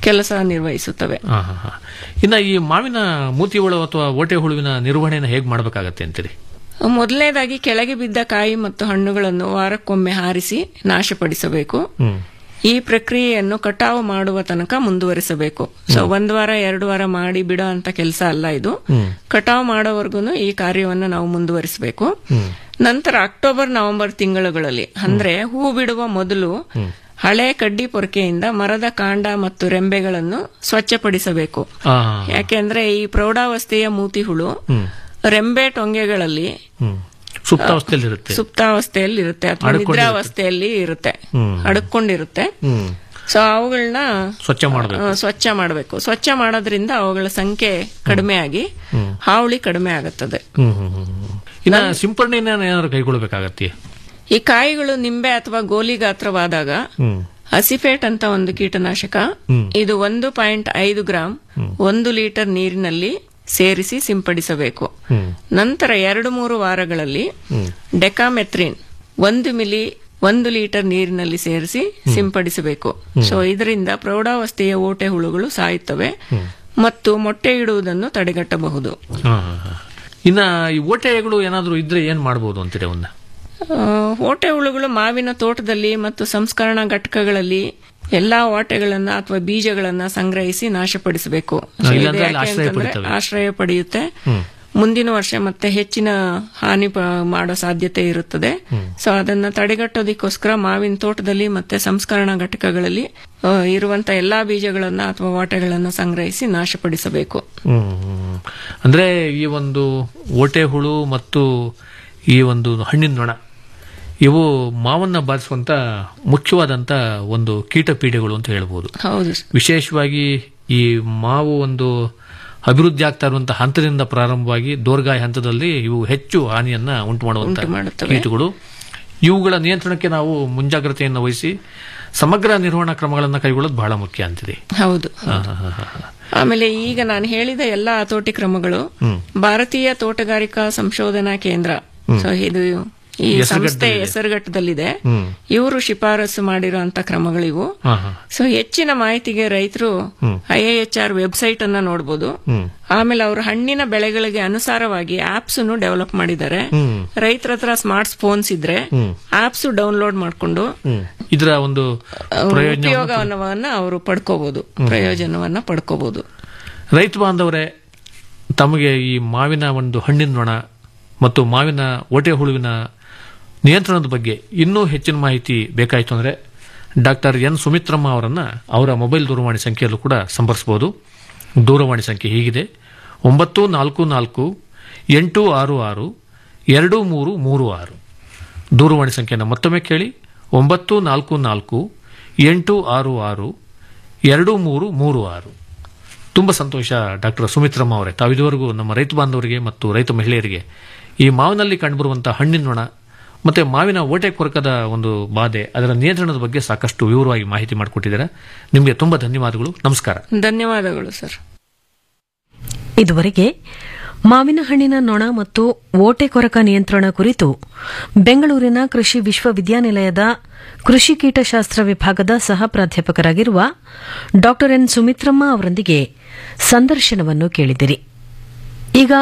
ಕೆಲಸ ನಿರ್ವಹಿಸುತ್ತವೆ ಹಾ, ಹಾ, ಹಾ. ಇನ್ನ ಈ ಮಾವಿನ ಮೂತಿ ಹುಳು ಅಥವಾ ಓಟೆ ಹುಳುವಿನ ನಿರ್ವಹಣೆಯನ್ನು ಹೇಗೆ ಮಾಡಬೇಕಾಗತ್ತೆ ಅಂತೀರಿ ಮೊದಲನೇದಾಗಿ ಕೆಳಗೆ ಬಿದ್ದ ಕಾಯಿ ಮತ್ತು ಹಣ್ಣುಗಳನ್ನು ವಾರಕ್ಕೊಮ್ಮೆ ಹಾರಿಸಿ ನಾಶಪಡಿಸಬೇಕು ಹ್ಮ್ ಈ ಪ್ರಕ್ರಿಯೆಯನ್ನು ಕಟಾವು ಮಾಡುವ ತನಕ ಮುಂದುವರಿಸಬೇಕು ಸೊ ಒಂದ್ ವಾರ ಎರಡು ವಾರ ಮಾಡಿ ಬಿಡೋ ಅಂತ ಕೆಲಸ ಅಲ್ಲ ಇದು ಹ್ಮ್ ಕಟಾವು ಮಾಡೋವರೆಗೂ ಈ ಕಾರ್ಯವನ್ನು ನಾವು ಮುಂದುವರಿಸಬೇಕು ಹ್ಮ್ ನಂತರ ಅಕ್ಟೋಬರ್ ನವೆಂಬರ್ ತಿಂಗಳುಗಳಲ್ಲಿ ಅಂದ್ರೆ ಹೂ ಬಿಡುವ ಮೊದಲು ಹಳೆ ಕಡ್ಡಿ ಪೊರಕೆಯಿಂದ ಮರದ ಕಾಂಡ ಮತ್ತು ರೆಂಬೆಗಳನ್ನು ಸ್ವಚ್ಛಪಡಿಸಬೇಕು ಆ, ಯಾಕೆಂದ್ರೆ ಈ ಪ್ರೌಢಾವಸ್ಥೆಯ ಮೂತಿ ಹುಳು ಹ್ಮ್ ರೆಂಬೆ ಟೊಂಗೆಗಳಲ್ಲಿ ಹ್ಮ್ ಸುಪ್ತಾವಸ್ಥೆಯಲ್ಲಿರುತ್ತೆ ಸುಪ್ತಾವಸ್ಥೆಯಲ್ಲಿ ಇರುತ್ತೆ ಅಥವಾ ಅಡ್ಕೊಂಡಿರುತ್ತೆ. ನಿದ್ರಾವಸ್ಥೆಯಲ್ಲಿ ಇರುತ್ತೆ ಹ್ಮ್. ಅಡಕೊಂಡಿರುತ್ತೆ ಹ್ಮ್ ಸೊ ಅವುಗಳನ್ನ ಸ್ವಚ್ಛ ಮಾಡಬೇಕು ಆ, ಸ್ವಚ್ಛ ಮಾಡಬೇಕು ಸ್ವಚ್ಛ ಮಾಡೋದ್ರಿಂದ ಅವುಗಳ ಸಂಖ್ಯೆ ಕಡಿಮೆ ಆಗಿ ಹ್ಮ್. ಹಾವಳಿ ಕಡಿಮೆ ಆಗುತ್ತದೆ ಹ್ಮ್ ಹ್ಮ್ ಹ್ಮ್ ಹ್ಮ್. ಇನ್ನ ಸಿಂಪರಣೆಯನ್ನ ಏನಾದ್ರು ಕೈಗೊಳ್ಳಬೇಕಾಗತ್ತೆ ಈ ಕಾಯಿಗಳು ನಿಂಬೆ ಅಥವಾ ಗೋಲಿ ಗಾತ್ರವಾದಾಗ ಹ್ಮ್ ಅಸಿಫೇಟ್ ಅಂತ ಒಂದು ಕೀಟನಾಶಕ ಹ್ಮ್. ಇದು ಒಂದು ಪಾಯಿಂಟ್ ಐದು ಗ್ರಾಂ ಒಂದು ಲೀಟರ್ ನೀರಿನಲ್ಲಿ ಸೇರಿಸಿ ಸಿಂಪಡಿಸಬೇಕು ಹ್ಮ್ ನಂತರ ಎರಡು ಮೂರು ವಾರಗಳಲ್ಲಿ ಹ್ಮ್ ಡೆಕಾಮೆಥ್ರಿನ್ ಒಂದು ಮಿಲಿ ಒಂದು ಲೀಟರ್ ನೀರಿನಲ್ಲಿ ಸೇರಿಸಿ ಸಿಂಪಡಿಸಬೇಕು ಹ್ಮ್. ಸೊ ಇದರಿಂದ ಪ್ರೌಢಾವಸ್ಥೆಯ ಓಟೆ ಹುಳುಗಳು ಸಾಯುತ್ತವೆ ಹ್ಮ್. ಮತ್ತು ಮೊಟ್ಟೆ ಇಡುವುದನ್ನು ತಡೆಗಟ್ಟಬಹುದು ಹಾ, ಹಾ, ಹಾ. ಇನ್ನ ಈ ಓಟೆಗಳು ಏನಾದ್ರು ಇದ್ರೆ ಏನ್ ಮಾಡಬಹುದು ಅಂತೀರಿ ಅವನ್ನ ಆ, ಓಟೆ ಹುಳುಗಳು ಮಾವಿನ ತೋಟದಲ್ಲಿ ಮತ್ತು ಸಂಸ್ಕರಣಾ ಘಟಕಗಳಲ್ಲಿ ಎಲ್ಲಾ ಓಟೆಗಳನ್ನ ಅಥವಾ ಬೀಜಗಳನ್ನ ಸಂಗ್ರಹಿಸಿ ನಾಶಪಡಿಸಬೇಕು ಸೊ ಇದು ಇಲ್ಲಾಂದ್ರೆ ಅಲ್ಲಿ ಯಾಕೆ ಆಶ್ರಯ ಅಂತಂದ್ರೆ ಪಡಿತವೆ. ಆಶ್ರಯ ಪಡೆಯುತ್ತೆ ಹ್ಮ್ ಮುಂದಿನ ವರ್ಷ ಮತ್ತೆ ಹೆಚ್ಚಿನ ಹಾನಿ ಪ- ಮಾಡೋ ಸಾಧ್ಯತೆ ಇರುತ್ತದೆ ಹ್ಮ್. ಸೊ ಅದನ್ನ ತಡೆಗಟ್ಟೋದಕ್ಕೋಸ್ಕರ ಮಾವಿನ ತೋಟದಲ್ಲಿ ಮತ್ತೆ ಸಂಸ್ಕರಣಾ ಘಟಕಗಳಲ್ಲಿ ಆ, ಇರುವಂತ ಎಲ್ಲಾ ಬೀಜಗಳನ್ನ ಅಥವಾ ವಾಟೆಗಳನ್ನ ಸಂಗ್ರಹಿಸಿ ನಾಶಪಡಿಸಬೇಕು ಹ್ಮ್, ಹ್ಮ್. ಅಂದ್ರೆ ಈ ಒಂದು ಓಟೆ ಹುಳು ಮತ್ತು ಈ ಒಂದು ಹಣ್ಣಿನ ನೊಣ ಇವು ಮಾವನ್ನ ಬಾಧಿಸುವಂತ ಮುಖ್ಯವಾದಂತ ಒಂದು ಕೀಟ ಪೀಡೆಗಳು ಅಂತ ಹೇಳ್ಬೋದು ಹೌದು ವಿಶೇಷವಾಗಿ ಈ ಮಾವು ಒಂದು ಅಭಿವೃದ್ಧಿ ಆಗ್ತಾ ಇರುವಂತಹ ಹಂತದಿಂದ ಪ್ರಾರಂಭವಾಗಿ ದೋರ್ಗಾಯ ಹಂತದಲ್ಲಿ ಇವು ಹೆಚ್ಚು ಹಾನಿಯನ್ನ ಉಂಟು ಮಾಡುವಂತ ಉಂಟು ಮಾಡುತ್ತವೆ. ಕೀಟಗಳು ಇವುಗಳ ನಿಯಂತ್ರಣಕ್ಕೆ ನಾವು ಮುಂಜಾಗ್ರತೆಯನ್ನು ವಹಿಸಿ ಸಮಗ್ರ ನಿರ್ವಹಣಾ ಕ್ರಮಗಳನ್ನು ಕೈಗೊಳ್ಳೋದು ಬಹಳ ಮುಖ್ಯ ಅಂತಿದೆ ಹೌದು ಹಾ, ಹಾ, ಹಾ, ಹಾ. ಆಮೇಲೆ ಈಗ ನಾನು ಹೇಳಿದ ಎಲ್ಲಾ ಹತೋಟಿ ಕ್ರಮಗಳು ಹ್ಮ್. ಭಾರತೀಯ ತೋಟಗಾರಿಕಾ ಸಂಶೋಧನಾ ಕೇಂದ್ರ ಹ್ಮ್. ಸೊ ಇದು ಈ ಸಂಸ್ಥೆ ಹೆಸರುಘಟ್ಟದಲ್ಲಿದೆ. ಹೆಸರುಘಟ್ಟದಲ್ಲಿದೆ ಹ್ಮ್. ಇವರು ಶಿಫಾರಸು ಮಾಡಿರುವಂತ ಕ್ರಮಗಳಿವು ಹಾ, ಹಾ. ಸೊ ಹೆಚ್ಚಿನ ಮಾಹಿತಿಗೆ ರೈತರು ಹ್ಮ್. ಐಎಎಚ್ಆರ್ ವೆಬ್ಸೈಟ್ ಅನ್ನ ನೋಡಬಹುದು ಹ್ಮ್. ಆಮೇಲೆ ಅವರು ಹಣ್ಣಿನ ಬೆಳೆಗಳಿಗೆ ಅನುಸಾರವಾಗಿ ಆಪ್ಸ್ ಅನ್ನು ಡೆವಲಪ್ ಮಾಡಿದ್ದಾರೆ ಹ್ಮ್. ರೈತರ ಹತ್ರ ಸ್ಮಾರ್ಟ್ ಫೋನ್ಸ್ ಇದ್ರೆ ಹ್ಮ್. ಆಪ್ಸ್ ಡೌನ್ಲೋಡ್ ಮಾಡಿಕೊಂಡು ಹ್ಮ್. ಇದರ ಒಂದು ಪ್ರಯೋಜನ ಉಪಯೋಗವನ್ನ ಅವರು ಪಡ್ಕೋಬಹುದು ಹ್ಮ್. ಪ್ರಯೋಜನವನ್ನ ಪಡ್ಕೋಬಹುದು ರೈತ ಬಾಂಧವರೇ ತಮಗೆ ಈ ಮಾವಿನ ಒಂದು ಹಣ್ಣಿನ ನೊಣ ಮತ್ತು ಮಾವಿನ ಓಟೆ ಹುಳುವಿನ ನಿಯಂತ್ರಣದ ಬಗ್ಗೆ ಇನ್ನೂ ಹೆಚ್ಚಿನ ಮಾಹಿತಿ ಬೇಕಾಯಿತು ಅಂದರೆ ಡಾಕ್ಟರ್ ಎನ್ ಸುಮಿತ್ರಮ್ಮ ಅವರನ್ನ ಅವರ ಮೊಬೈಲ್ ದೂರವಾಣಿ ಸಂಖ್ಯೆಯಲ್ಲೂ ಕೂಡ ಸಂಪರ್ಸಬಹುದು ದೂರವಾಣಿ ಸಂಖ್ಯೆ ಹೀಗಿದೆ ಒಂಬತ್ತು ನಾಲ್ಕು ನಾಲ್ಕು ಎಂಟು ಆರು ಆರು ಎರಡು ಮೂರು ಮೂರು ಆರು ದೂರವಾಣಿ ಸಂಖ್ಯೆಯನ್ನು ಮತ್ತೊಮ್ಮೆ ಕೇಳಿ ಒಂಬತ್ತು ನಾಲ್ಕು ನಾಲ್ಕು ಎಂಟು ಆರು ಆರು ಎರಡು ಮೂರು ಮೂರು ಆರು ತುಂಬ ಸಂತೋಷ ಡಾಕ್ಟರ್ ಸುಮಿತ್ರಮ್ಮ ಅವರೇ ತಾವು ಇದುವರೆಗೂ ನಮ್ಮ ರೈತ ಬಾಂಧವರಿಗೆ ಮತ್ತು ರೈತ ಮಹಿಳೆಯರಿಗೆ ಈ ಮಾವಿನಲ್ಲಿ ಕಂಡುಬರುವಂತಹ ಹಣ್ಣಿನ ನೊಣ ಮತ್ತೆ ಮಾವಿನ ಓಟೆ ಕೊರಕದ ಒಂದು ಬಾಧೆ ಅದರ ನಿಯಂತ್ರಣದ ಬಗ್ಗೆ ಸಾಕಷ್ಟು ವಿವರವಾಗಿ ಮಾಹಿತಿ ಮಾಡಿಕೊಟ್ಟಿದ್ದಾರೆ ನಿಮಗೆ ತುಂಬ ಧನ್ಯವಾದಗಳು ನಮಸ್ಕಾರ ಧನ್ಯವಾದಗಳು ಸರ್ ಇದುವರೆಗೆ ಮಾವಿನ ಹಣ್ಣಿನ ನೊಣ ಮತ್ತು ಓಟೆ ಕೊರಕ ನಿಯಂತ್ರಣ ಕುರಿತು ಬೆಂಗಳೂರಿನ ಕೃಷಿ ವಿಶ್ವವಿದ್ಯಾನಿಲಯದ ಕೃಷಿ ಕೀಟಶಾಸ್ತ್ರ ವಿಭಾಗದ ಸಹ ಪ್ರಾಧ್ಯಾಪಕರಾಗಿರುವ ಡಾ ಎನ್ ಸುಮಿತ್ರಮ್ಮ ಅವರೊಂದಿಗೆ ಸಂದರ್ಶನವನ್ನು ಕೇಳಿದಿರಿ ಈಗ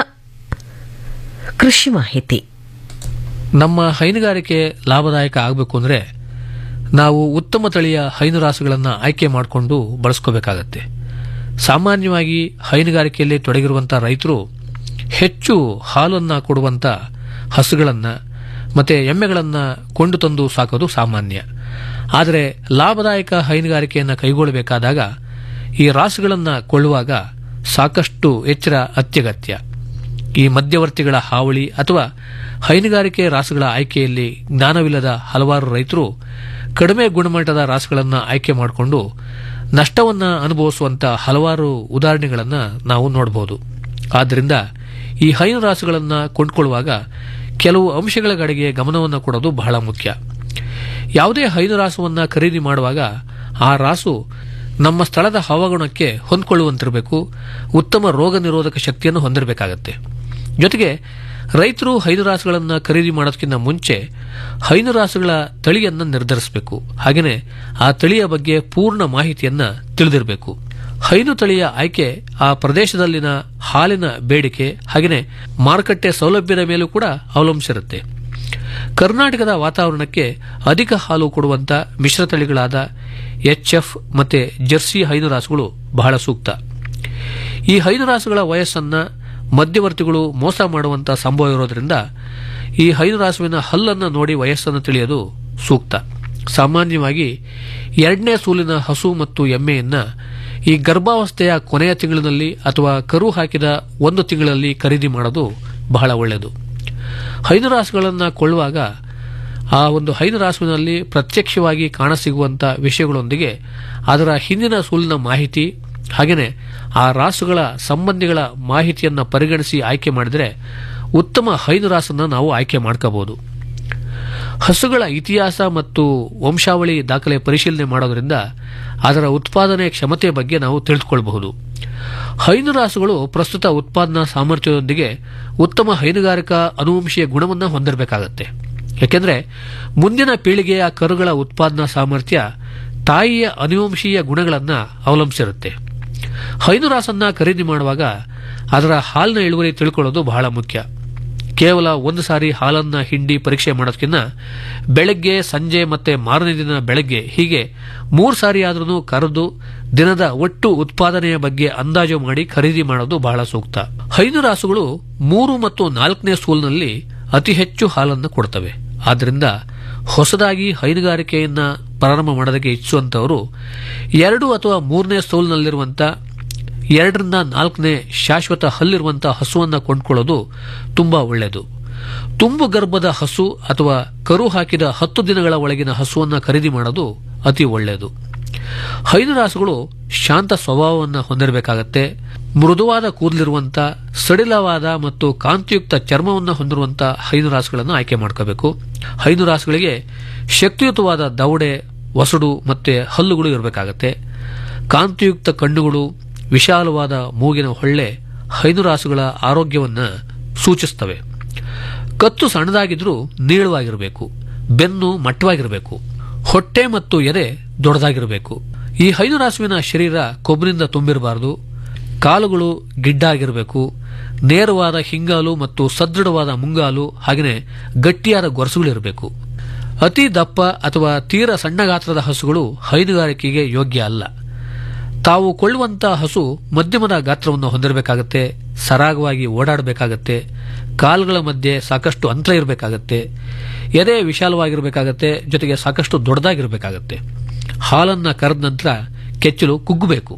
ಕೃಷಿ ಮಾಹಿತಿ ನಮ್ಮ ಹೈನುಗಾರಿಕೆ ಲಾಭದಾಯಕ ಆಗಬೇಕು ಅಂದರೆ ನಾವು ಉತ್ತಮ ತಳಿಯ ಹೈನುರಾಸುಗಳನ್ನು ಆಯ್ಕೆ ಮಾಡಿಕೊಂಡು ಬಳಸ್ಕೋಬೇಕಾಗತ್ತೆ ಸಾಮಾನ್ಯವಾಗಿ ಹೈನುಗಾರಿಕೆಯಲ್ಲಿ ತೊಡಗಿರುವಂಥ ರೈತರು ಹೆಚ್ಚು ಹಾಲನ್ನು ಕೊಡುವಂಥ ಹಸುಗಳನ್ನು ಮತ್ತು ಎಮ್ಮೆಗಳನ್ನು ಕೊಂಡು ತಂದು ಸಾಕೋದು ಸಾಮಾನ್ಯ ಆದರೆ ಲಾಭದಾಯಕ ಹೈನುಗಾರಿಕೆಯನ್ನು ಕೈಗೊಳ್ಳಬೇಕಾದಾಗ ಈ ರಾಸುಗಳನ್ನು ಕೊಳ್ಳುವಾಗ ಸಾಕಷ್ಟು ಎಚ್ಚರ ಅತ್ಯಗತ್ಯ ಈ ಮಧ್ಯವರ್ತಿಗಳ ಹಾವಳಿ ಅಥವಾ ಹೈನುಗಾರಿಕೆ ರಾಸುಗಳ ಆಯ್ಕೆಯಲ್ಲಿ ಜ್ಞಾನವಿಲ್ಲದ ಹಲವಾರು ರೈತರು ಕಡಿಮೆ ಗುಣಮಟ್ಟದ ರಾಸುಗಳನ್ನು ಆಯ್ಕೆ ಮಾಡಿಕೊಂಡು ನಷ್ಟವನ್ನು ಅನುಭವಿಸುವಂತ ಹಲವಾರು ಉದಾಹರಣೆಗಳನ್ನು ನಾವು ನೋಡಬಹುದು ಆದ್ದರಿಂದ ಈ ಹೈನು ರಾಸುಗಳನ್ನು ಕೊಂಡ್ಕೊಳ್ಳುವಾಗ ಕೆಲವು ಅಂಶಗಳ ಕಡೆಗೆ ಗಮನವನ್ನು ಕೊಡೋದು ಬಹಳ ಮುಖ್ಯ ಯಾವುದೇ ಹೈನು ರಾಸುವನ್ನು ಖರೀದಿ ಮಾಡುವಾಗ ಆ ರಾಸು ನಮ್ಮ ಸ್ಥಳದ ಹವಾಗುಣಕ್ಕೆ ಹೊಂದ್ಕೊಳ್ಳುವಂತಿರಬೇಕು ಉತ್ತಮ ರೋಗ ನಿರೋಧಕ ಶಕ್ತಿಯನ್ನು ಹೊಂದಿರಬೇಕಾಗತ್ತೆ ಜೊತೆಗೆ ರೈತರು ಹೈನು ರಾಸುಗಳನ್ನು ಖರೀದಿ ಮಾಡೋದಕ್ಕಿಂತ ಮುಂಚೆ ಹೈನು ರಾಸುಗಳ ತಳಿಯನ್ನು ನಿರ್ಧರಿಸಬೇಕು ಹಾಗೆಯೇ ಆ ತಳಿಯ ಬಗ್ಗೆ ಪೂರ್ಣ ಮಾಹಿತಿಯನ್ನು ತಿಳಿದಿರಬೇಕು ಹೈನು ತಳಿಯ ಆಯ್ಕೆ ಆ ಪ್ರದೇಶದಲ್ಲಿನ ಹಾಲಿನ ಬೇಡಿಕೆ ಹಾಗೆಯೇ ಮಾರುಕಟ್ಟೆ ಸೌಲಭ್ಯದ ಮೇಲೂ ಕೂಡ ಅವಲಂಬಿಸಿರುತ್ತೆ ಕರ್ನಾಟಕದ ವಾತಾವರಣಕ್ಕೆ ಅಧಿಕ ಹಾಲು ಕೊಡುವಂತ ಮಿಶ್ರ ತಳಿಗಳಾದ ಎಚ್ಎಫ್ ಮತ್ತೆ ಜರ್ಸಿ ಹೈನುರಾಸುಗಳು ಬಹಳ ಸೂಕ್ತ ಈ ಹೈನುರಾಸುಗಳ ವಯಸ್ಸನ್ನ ಮಧ್ಯವರ್ತಿಗಳು ಮೋಸ ಮಾಡುವಂತ ಸಂಭವ ಇರೋದ್ರಿಂದ ಈ ಹೈನುರಾಸುವಿನ ಹಲ್ಲನ್ನು ನೋಡಿ ವಯಸ್ಸನ್ನು ತಿಳಿಯೋದು ಸೂಕ್ತ ಸಾಮಾನ್ಯವಾಗಿ ಎರಡನೇ ಸೂಲಿನ ಹಸು ಮತ್ತು ಎಮ್ಮೆಯನ್ನ ಈ ಗರ್ಭಾವಸ್ಥೆಯ ಕೊನೆಯ ತಿಂಗಳಿನಲ್ಲಿ ಅಥವಾ ಕರು ಹಾಕಿದ ಒಂದು ತಿಂಗಳಲ್ಲಿ ಖರೀದಿ ಮಾಡೋದು ಬಹಳ ಒಳ್ಳೆಯದು ಹೈನುರಾಸುಗಳನ್ನು ಕೊಳ್ಳುವಾಗ ಆ ಒಂದು ಹೈನುರಾಸುವಿನಲ್ಲಿ ಪ್ರತ್ಯಕ್ಷವಾಗಿ ಕಾಣಸಿಗುವಂತ ವಿಷಯಗಳೊಂದಿಗೆ ಅದರ ಹಿಂದಿನ ಸೂಲಿನ ಮಾಹಿತಿ ಹಾಗೆಯೇ ಆ ರಾಸುಗಳ ಸಂಬಂಧಿಗಳ ಮಾಹಿತಿಯನ್ನು ಪರಿಗಣಿಸಿ ಆಯ್ಕೆ ಮಾಡಿದರೆ ಉತ್ತಮ ಹೈನುರಾಸನ್ನು ನಾವು ಆಯ್ಕೆ ಮಾಡ್ಕೋಬಹುದು ಹಸುಗಳ ಇತಿಹಾಸ ಮತ್ತು ವಂಶಾವಳಿ ದಾಖಲೆ ಪರಿಶೀಲನೆ ಮಾಡೋದ್ರಿಂದ ಅದರ ಉತ್ಪಾದನೆ ಕ್ಷಮತೆ ಬಗ್ಗೆ ನಾವು ತಿಳಿದುಕೊಳ್ಳಬಹುದು ಹೈನುರಾಸುಗಳು ಪ್ರಸ್ತುತ ಉತ್ಪಾದನಾ ಸಾಮರ್ಥ್ಯದೊಂದಿಗೆ ಉತ್ತಮ ಹೈನುಗಾರಿಕಾ ಅನುವಂಶೀಯ ಗುಣವನ್ನು ಹೊಂದಿರಬೇಕಾಗತ್ತೆ ಯಾಕೆಂದ್ರೆ ಮುಂದಿನ ಪೀಳಿಗೆಯ ಕರುಗಳ ಉತ್ಪಾದನಾ ಸಾಮರ್ಥ್ಯ ತಾಯಿಯ ಅನುವಂಶೀಯ ಗುಣಗಳನ್ನು ಅವಲಂಬಿಸಿರುತ್ತೆ ಹೈನುರಾಸನ್ನ ಖರೀದಿ ಮಾಡುವಾಗ ಅದರ ಹಾಲಿನ ಇಳುವರಿ ತಿಳ್ಕೊಳ್ಳೋದು ಬಹಳ ಮುಖ್ಯ ಕೇವಲ ಒಂದು ಸಾರಿ ಹಾಲನ್ನ ಹಿಂಡಿ ಪರೀಕ್ಷೆ ಮಾಡೋದಕ್ಕಿಂತ ಬೆಳಗ್ಗೆ ಸಂಜೆ ಮತ್ತೆ ಮಾರನೇ ದಿನ ಬೆಳಗ್ಗೆ ಹೀಗೆ ಮೂರು ಸಾರಿ ಆದ್ರೂ ಕರೆದು ದಿನದ ಒಟ್ಟು ಉತ್ಪಾದನೆಯ ಬಗ್ಗೆ ಅಂದಾಜು ಮಾಡಿ ಖರೀದಿ ಮಾಡೋದು ಬಹಳ ಸೂಕ್ತ ಹೈನುರಾಸುಗಳು ಮೂರು ಮತ್ತು ನಾಲ್ಕನೇ ಸೂಲ್ನಲ್ಲಿ ಅತಿ ಹೆಚ್ಚು ಹಾಲನ್ನು ಕೊಡ್ತವೆ ಆದ್ದರಿಂದ ಹೊಸದಾಗಿ ಹೈನುಗಾರಿಕೆಯನ್ನ ಪ್ರಾರಂಭ ಮಾಡೋದಕ್ಕೆ ಇಚ್ಛುವಂತವರು ಎರಡು ಅಥವಾ ಮೂರನೇ ಸೋಲ್ನಲ್ಲಿರುವಂತ ಎರಡರಿಂದ ನಾಲ್ಕನೇ ಶಾಶ್ವತ ಹಲ್ಲಿರುವಂತಹ ಹಸುವನ್ನ ಕೊಂಡ್ಕೊಳ್ಳೋದು ತುಂಬಾ ಒಳ್ಳೆಯದು ತುಂಬು ಗರ್ಭದ ಹಸು ಅಥವಾ ಕರು ಹಾಕಿದ ಹತ್ತು ದಿನಗಳ ಒಳಗಿನ ಹಸುವನ್ನ ಖರೀದಿ ಮಾಡೋದು ಅತಿ ಒಳ್ಳೆಯದು ಹೈನುರಾಸುಗಳು ಶಾಂತ ಸ್ವಭಾವವನ್ನು ಹೊಂದಿರಬೇಕಾಗತ್ತೆ ಮೃದುವಾದ ಕೂದಲಿರುವಂತ ಸಡಿಲವಾದ ಮತ್ತು ಕಾಂತಿಯುಕ್ತ ಚರ್ಮವನ್ನು ಹೊಂದಿರುವಂತ ಹೈನುರಾಸುಗಳನ್ನು ಆಯ್ಕೆ ಮಾಡ್ಕೋಬೇಕು ಹೈನುರಾಸುಗಳಿಗೆ ಶಕ್ತಿಯುತವಾದ ದವಡೆ ವಸಡು ಮತ್ತೆ ಹಲ್ಲುಗಳು ಇರಬೇಕಾಗತ್ತೆ ಕಾಂತಿಯುಕ್ತ ಕಣ್ಣುಗಳು ವಿಶಾಲವಾದ ಮೂಗಿನ ಹೊಳ್ಳೆ ಹೈನುರಾಸುಗಳ ಆರೋಗ್ಯವನ್ನ ಸೂಚಿಸ್ತವೆ ಕತ್ತು ಸಣ್ಣದಾಗಿದ್ರೂ ನೀಳವಾಗಿರಬೇಕು ಬೆನ್ನು ಮಟ್ಟವಾಗಿರಬೇಕು ಹೊಟ್ಟೆ ಮತ್ತು ಎದೆ ದೊಡ್ಡದಾಗಿರಬೇಕು ಈ ಹೈನುರಾಸುವಿನ ಶರೀರ ಕೊಬ್ಬಿನಿಂದ ತುಂಬಿರಬಾರದು ಕಾಲುಗಳು ಗಿಡ್ಡಾಗಿರಬೇಕು ನೇರವಾದ ಹಿಂಗಾಲು ಮತ್ತು ಸದೃಢವಾದ ಮುಂಗಾಲು ಹಾಗೆಯೇ ಗಟ್ಟಿಯಾದ ಗೊರಸುಗಳಿರಬೇಕು ಅತಿ ದಪ್ಪ ಅಥವಾ ತೀರ ಸಣ್ಣ ಗಾತ್ರದ ಹಸುಗಳು ಹೈನುಗಾರಿಕೆಗೆ ಯೋಗ್ಯ ಅಲ್ಲ ತಾವು ಕೊಳ್ಳುವಂತಹ ಹಸು ಮಧ್ಯಮದ ಗಾತ್ರವನ್ನು ಹೊಂದಿರಬೇಕಾಗತ್ತೆ ಸರಾಗವಾಗಿ ಓಡಾಡಬೇಕಾಗತ್ತೆ ಕಾಲುಗಳ ಮಧ್ಯೆ ಸಾಕಷ್ಟು ಅಂತರ ಇರಬೇಕಾಗತ್ತೆ ಎದೆ ವಿಶಾಲವಾಗಿರಬೇಕಾಗತ್ತೆ ಜೊತೆಗೆ ಸಾಕಷ್ಟು ದೊಡ್ಡದಾಗಿರಬೇಕಾಗತ್ತೆ ಹಾಲನ್ನ ಕರೆದ ನಂತರ ಕೆಚ್ಚಲು ಕುಗ್ಗಬೇಕು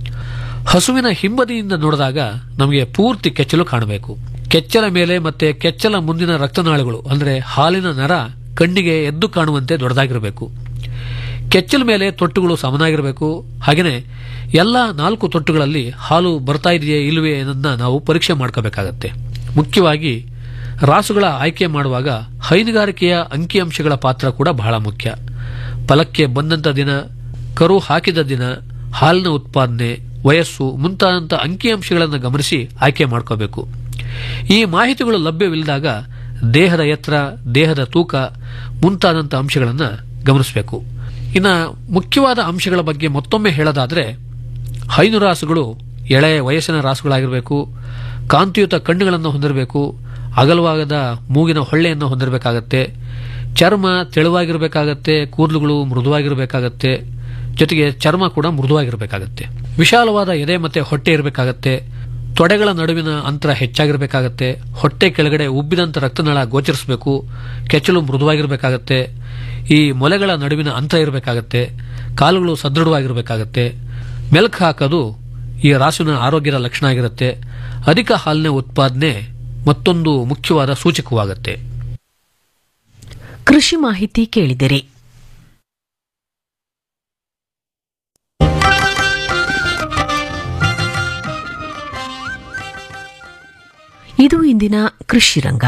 ಹಸುವಿನ ಹಿಂಬದಿಯಿಂದ ನೋಡಿದಾಗ ನಮಗೆ ಪೂರ್ತಿ ಕೆಚ್ಚಲು ಕಾಣಬೇಕು ಕೆಚ್ಚಲ ಮೇಲೆ ಮತ್ತೆ ಕೆಚ್ಚಲ ಮುಂದಿನ ರಕ್ತನಾಳಗಳು ಅಂದ್ರೆ ಹಾಲಿನ ನರ ಕಣ್ಣಿಗೆ ಎದ್ದು ಕಾಣುವಂತೆ ದೊಡ್ಡದಾಗಿರಬೇಕು ಕೆಚ್ಚಲ ಮೇಲೆ ತೊಟ್ಟುಗಳು ಸಮನಾಗಿರಬೇಕು ಹಾಗೆಯೇ ಎಲ್ಲ ನಾಲ್ಕು ತೊಟ್ಟುಗಳಲ್ಲಿ ಹಾಲು ಬರ್ತಾ ಇದೆಯೇ ಇಲ್ಲವೇ ಅನ್ನೋದನ್ನ ನಾವು ಪರೀಕ್ಷೆ ಮಾಡ್ಕೋಬೇಕಾಗತ್ತೆ ಮುಖ್ಯವಾಗಿ ರಾಸುಗಳ ಆಯ್ಕೆ ಮಾಡುವಾಗ ಹೈನುಗಾರಿಕೆಯ ಅಂಕಿಅಂಶಗಳ ಪಾತ್ರ ಕೂಡ ಬಹಳ ಮುಖ್ಯ ಫಲಕ್ಕೆ ಬಂದಂತ ದಿನ ಕರು ಹಾಕಿದ ದಿನ ಹಾಲಿನ ಉತ್ಪಾದನೆ ವಯಸ್ಸು ಮುಂತಾದಂಥ ಅಂಕಿಅಂಶಗಳನ್ನು ಗಮನಿಸಿ ಆಯ್ಕೆ ಮಾಡ್ಕೋಬೇಕು ಈ ಮಾಹಿತಿಗಳು ಲಭ್ಯವಿಲ್ಲದಾಗ ದೇಹದ ಎತ್ತರ ದೇಹದ ತೂಕ ಮುಂತಾದಂಥ ಅಂಶಗಳನ್ನು ಗಮನಿಸಬೇಕು ಇನ್ನು ಮುಖ್ಯವಾದ ಅಂಶಗಳ ಬಗ್ಗೆ ಮತ್ತೊಮ್ಮೆ ಹೇಳೋದಾದ್ರೆ ಹೈನು ರಾಸುಗಳು ಎಳೆಯ ವಯಸ್ಸಿನ ರಾಸುಗಳಾಗಿರಬೇಕು ಕಾಂತಿಯುತ ಕಣ್ಣುಗಳನ್ನು ಹೊಂದಿರಬೇಕು ಅಗಲವಾದ ಮೂಗಿನ ಹೊಳ್ಳೆಯನ್ನು ಹೊಂದಿರಬೇಕಾಗತ್ತೆ ಚರ್ಮ ತೆಳುವಾಗಿರಬೇಕಾಗತ್ತೆ ಕೂದಲುಗಳು ಮೃದುವಾಗಿರಬೇಕಾಗತ್ತೆ ಜೊತೆಗೆ ಚರ್ಮ ಕೂಡ ಮೃದುವಾಗಿರಬೇಕಾಗತ್ತೆ ವಿಶಾಲವಾದ ಎದೆ ಮತ್ತೆ ಹೊಟ್ಟೆ ಇರಬೇಕಾಗತ್ತೆ ತೊಡೆಗಳ ನಡುವಿನ ಅಂತರ ಹೆಚ್ಚಾಗಿರಬೇಕಾಗತ್ತೆ ಹೊಟ್ಟೆ ಕೆಳಗಡೆ ಉಬ್ಬಿದಂತ ರಕ್ತನಾಳ ಗೋಚರಿಸಬೇಕು ಕೆಚ್ಚಲು ಮೃದುವಾಗಿರಬೇಕಾಗತ್ತೆ ಈ ಮೊಲೆಗಳ ನಡುವಿನ ಅಂತರ ಇರಬೇಕಾಗತ್ತೆ ಕಾಲುಗಳು ಸದೃಢವಾಗಿರಬೇಕಾಗತ್ತೆ ಮೆಲ್ಕ್ ಹಾಕೋದು ಈ ರಾಸುವಿನ ಆರೋಗ್ಯದ ಲಕ್ಷಣ ಆಗಿರುತ್ತೆ ಅಧಿಕ ಹಾಲಿನ ಉತ್ಪಾದನೆ ಮತ್ತೊಂದು ಮುಖ್ಯವಾದ ಸೂಚಕವಾಗುತ್ತೆ ಕೃಷಿ ಮಾಹಿತಿ ಕೇಳಿದಿರಿ ಇದು ಇಂದಿನ ಕೃಷಿ ರಂಗ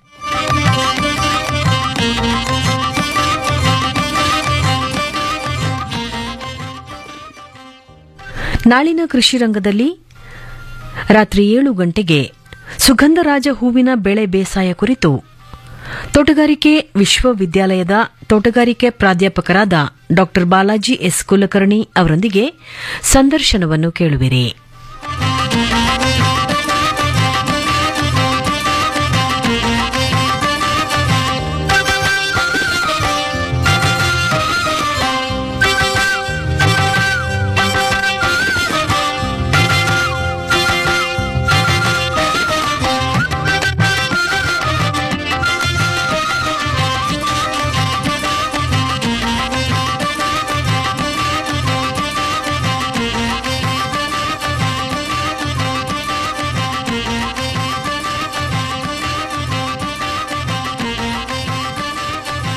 ನಾಳಿನ ಕೃಷಿ ರಂಗದಲ್ಲಿ ರಾತ್ರಿ ಏಳು ಗಂಟೆಗೆ ಸುಗಂಧರಾಜ ಹೂವಿನ ಬೆಳೆ ಬೇಸಾಯ ಕುರಿತು ತೋಟಗಾರಿಕೆ ವಿಶ್ವವಿದ್ಯಾಲಯದ ತೋಟಗಾರಿಕೆ ಪ್ರಾಧ್ಯಾಪಕರಾದ ಡಾ ಬಾಲಾಜಿ ಎಸ್ ಕುಲಕರ್ಣಿ ಅವರೊಂದಿಗೆ ಸಂದರ್ಶನವನ್ನು ಕೇಳುವಿರಿ